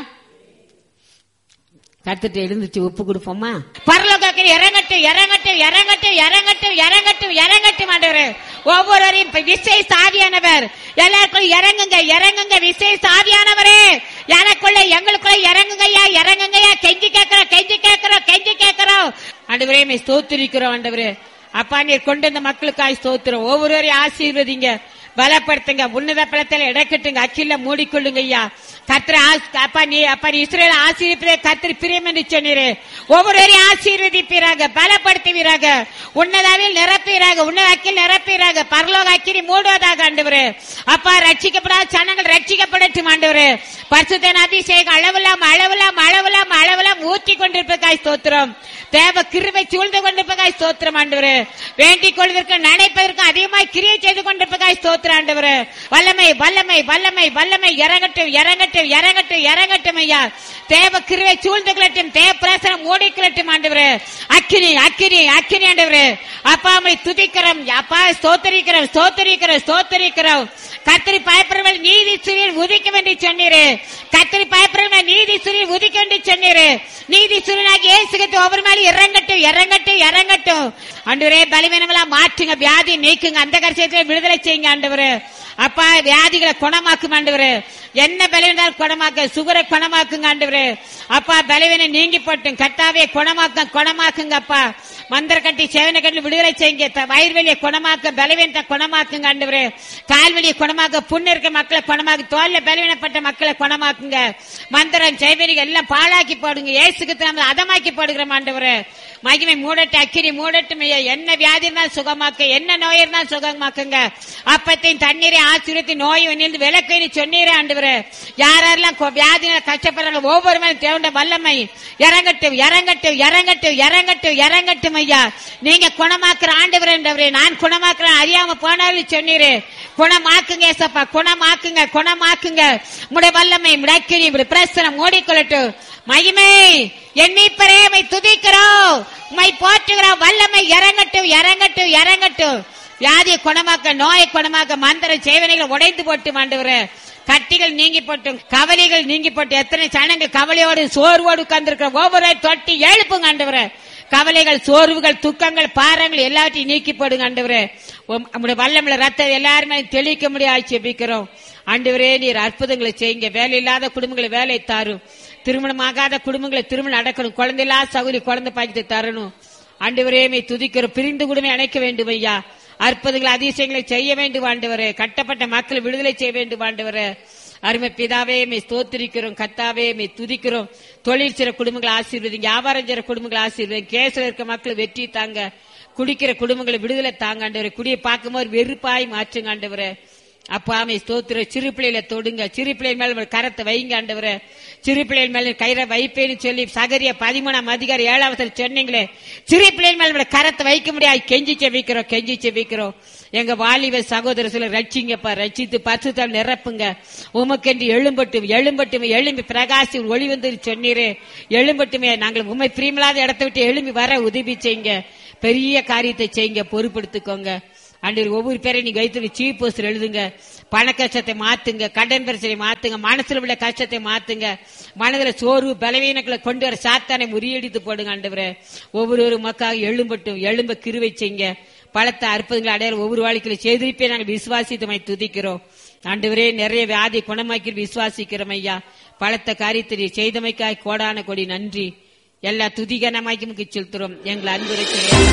Speaker 1: கத்துட்டு எழுந்துச்சு ஒப்பு கொடுப்போமா பரலோகத்தில் இறங்கட்டும் இறங்கட்டும் இறங்கட்டும் இறங்கட்டும் இறங்கட்டும் இறங்கட்டும் ஆண்டவர் ஒவ்வொருவரையும் இப்ப விசேஷ ஆவியானவர் எல்லாருக்கும் இறங்குங்க இறங்குங்க விசேஷ ஆவியானவரே எனக்குள்ள எங்களுக்குள்ள இறங்குங்கய்யா இறங்குங்கய்யா கெஞ்சி கேட்கிறோம் கெஞ்சி கேட்கிறோம் கெஞ்சி கேட்கிறோம் ஆண்டவரே மே ஸ்தோத்திரிக்கிறோம் ஆண்டவரே அப்பா நீர் கொண்டு வந்த மக்களுக்காய் ஸ்தோத்திரம் ஒவ்வொருவரையும் ஆசீர்வதிங்க பலப்படுத்துங்க உன்னத பலத்தில் இடக்கட்டுங்க அக்கில மூடிக்கொள்ளுங்க ஐயா கத்திர அப்பா நீ அப்பா நீ இஸ்ரேல் ஆசீர்வதிப்பதே கத்திரி பிரியம் என்று சொன்னீரே ஒவ்வொருவரையும் ஆசீர்வதிப்பீராக பலப்படுத்துவீராக உன்னதாவில் நிரப்பீராக உன்னத அக்கில் நிரப்பீராக பரலோக அக்கினி மூடுவதாக ஆண்டவரே அப்பா ரட்சிக்கப்படாத சனங்கள் ரட்சிக்கப்படட்டும் ஆண்டவரே பரிசுத்தன் அபிஷேகம் அளவில்லாம் அளவில்லாம் அளவில்லாம் அளவில்லாம் ஊற்றி கொண்டிருப்பதாய் ஸ்தோத்திரம் தேவ கிருபை சூழ்ந்து கொண்டிருப்பதாய் ஸ்தோத்திரம் ஆண்டவரே வேண்டிக் கொள்வதற்கு நினைப்பதற்கு அதிகமாய் கிரியை செய்து கொண்டிருப்பதாய் ஸ்தோத்திரம் ஆண்டவரே வல்லமை வல்லமை வல்லமை வல்லமை இறங்கட்டும் இறங்கட்டும் இறங்கட்டும் இறங்கட்டும் ஐயா தேவ கிருவை சூழ்ந்து கொள்ளட்டும் தேவ பிரசனம் ஓடிக்கொள்ளட்டும் ஆண்டவரே அக்கினி அக்கினி அக்கினி ஆண்டவரே அப்பா நம்மை துதிக்கிறோம் அப்பா ஸ்தோத்தரிக்கிறோம் ஸ்தோத்தரிக்கிறோம் ஸ்தோத்தரிக்கிறோம் கத்திரி பயப்படுறவள் நீதி சூரியன் உதிக்க வேண்டி சொன்னீரு கத்திரி பயப்படுறவள் நீதி சூரியன் உதிக்க வேண்டி சொன்னீரு நீதி சூரியனாகி ஏசுகத்து ஒவ்வொரு மேலும் இறங்கட்டும் இறங்கட்டும் இறங்கட்டும் ஆண்டவரே பலவீனமெல்லாம் மாற்றுங்க வியாதி நீக்குங்க அந்த கரிசயத்தில் விடுதலை செய்யுங்க ஆண்டவரே அப்பா வியாதிகளை குணமாக்கும் ஆண்டவரே என்ன பலவீனால் குணமாக்க சுகரை குணமாக்குங்க ஆண்டவரே அப்பா பலவீனம் நீங்கி போட்டும் கட்டாவே குணமாக்க குணமாக்குங்க அப்பா மந்திர கட்டி சேவனை கட்டி விடுதலை செய்யுங்க த- வயிறு வலியை குணமாக்க பலவீனத்தை குணமாக்குங்க ஆண்டவரே கால் வலியை குணமாக்க புண்ணு இருக்க மக்களை குணமாக்கு தோல்ல பலவீனப்பட்ட மக்களை குணமாக்குங்க மந்திரம் செய்வனிகள் எல்லாம் பாழாக்கி போடுங்க ஏசுக்கு நம்ம அதமாக்கி போடுகிறோம் ஆண்டவரே மகிமை மூடட்டு அக்கினி மூடட்டும் ஐயா. என்ன வியாதி இருந்தாலும் சுகமாக்க என்ன நோய் இருந்தாலும் சுகமாக்குங்க அப்பத்தையும் தண்ணீரை ஆசிரியத்தை நோய் நின்று விளக்கைன்னு சொன்னீரே ஆண்டவரே யாரெல்லாம் கொ- வியாதியில கஷ்டப்படுறாங்க ஒவ்வொரு மேலும் தேவண்ட வல்லமை இறங்கட்டும் இறங்கட்டும் இறங்கட்டும் இறங்கட்டும் இறங்கட்டும் ஐயா நீங்க குணமாக்குற ஆண்டவர் என்றவரே நான் குணமாக்குறேன் அறியாம போனாலும் சொன்னீரே குணமாக்குங்க ஏசப்பா குணமாக்குங்க குணமாக்குங்க உடைய வல்லமை முடக்கினி இப்படி பிரசனம் மூடிக்கொள்ளட்டும் மகிமை என் மீட்பரே உம்மை துதிக்கிறோம் உம்மை போற்றுகிறோம் வல்லமை இறங்கட்டும் இறங்கட்டும் இறங்கட்டும் வியாதியை குணமாக்க நோயை குணமாக்க மந்திர சேவனைகள் உடைந்து போட்டு ஆண்டவரே கட்டிகள் நீங்கி போட்டும் கவலைகள் நீங்கி போட்டு எத்தனை சனங்கள் கவலையோடு சோர்வோடு உட்கார்ந்திருக்கிற ஒவ்வொரு தொட்டி எழுப்புங்க ஆண்டவரே கவலைகள் சோர்வுகள் துக்கங்கள் பாரங்கள் எல்லாத்தையும் நீக்கி போடுங்க ஆண்டவரே உம் நம்முடைய வல்லமில்ல ரத்தம் எல்லாருமே தெளிக்க முடியாது செபிக்கிறோம் ஆண்டவரே நீர் அற்புதங்களை செய்யுங்க வேலை இல்லாத குடும்பங்களை வேலை தாரும் திருமணமாகாத குடும்பங்களை திருமணம் நடக்கணும் குழந்தை இல்லாத சகுதி குழந்தை பாக்கியத்தை தரணும் ஆண்டவரே மே துதிக்கிறோம் பிரிந்து குடும்பம் அணைக்க வேண்டும் ஐயா அற்புதங்களை அதிசயங்களை செய்ய வேண்டும் ஆண்டவரே கட்டப்பட்ட மக்களை விடுதலை செய்ய வேண்டும் ஆண்டவரே அருமை பிதாவே மே ஸ்தோத்திரிக்கிறோம் கத்தாவே மே துதிக்கிறோம் தொழில் செய்ற குடும்பங்களை ஆசீர்வதிங்க வியாபாரம் செய்ற குடும்பங்களை ஆசீர்வதிங்க கேஸ்ல இருக்க மக்கள் வெற்றி தாங்க குடிக்கிற குடும்பங்களை விடுதலை தாங்க ஆண்டவரே குடியை பார்க்கும்போது வெறுப்பாய் மாற்றுங்க ஆண்டவரே அப்பாமை ஸ்தோத்திர சிறு பிள்ளையில தொடுங்க சிறு பிள்ளைகள் மேல உங்கள் கரத்தை வைங்க ஆண்டவரே சிறு பிள்ளைகள் மேல கயிறை வைப்பேன்னு சொல்லி சகரிய பதிமூணாம் அதிகாரி ஏழாவது சொன்னீங்களே சிறு பிள்ளைகள் மேல உங்கள் கரத்தை வைக்க முடியாது கெஞ்சி செவிக்கிறோம் கெஞ்சி செவிக்கிறோம் எங்க வாலிப சகோதர சில ரட்சிங்கப்பா ரட்சித்து பசுத்தால் நிரப்புங்க உமக்கென்று எழும்பட்டும் எழும்பட்டும் எழும்பி பிரகாசி ஒளி வந்து சொன்னீரே எழும்பட்டுமே நாங்கள் உண்மை பிரியமில்லாத இடத்தை விட்டு எழும்பி வர உதவி செய்யுங்க பெரிய காரியத்தை செய்யுங்க பொறுப்படுத்திக்கோங்க ஆண்டவர் ஒவ்வொரு பேரையும் நீங்க வைத்து சீப் போஸ்டர் எழுதுங்க பண கஷ்டத்தை மாத்துங்க கடன் பிரச்சனை மாத்துங்க மனசுல உள்ள கஷ்டத்தை மாத்துங்க மனதுல சோர்வு பலவீனங்களை கொண்டு வர சாத்தானை முறியடித்து போடுங்க ஆண்டவரே ஒவ்வொரு மக்கள் எழும்பட்டும் எழும்ப கிருவை செய்யுங்க பலத்த அற்புதங்களை அடையாள ஒவ்வொரு வாழ்க்கையில செய்திருப்பே நாங்கள் விசுவாசித்தமை துதிக்கிறோம் ஆண்டவரே நிறைய வியாதி குணமாக்கி விசுவாசிக்கிறோம் ஐயா பலத்த காரியத்தை செய்தமைக்காய் கோடான கொடி நன்றி எல்லா துதிகனமாக்கி செலுத்துறோம் எங்களை அன்புரை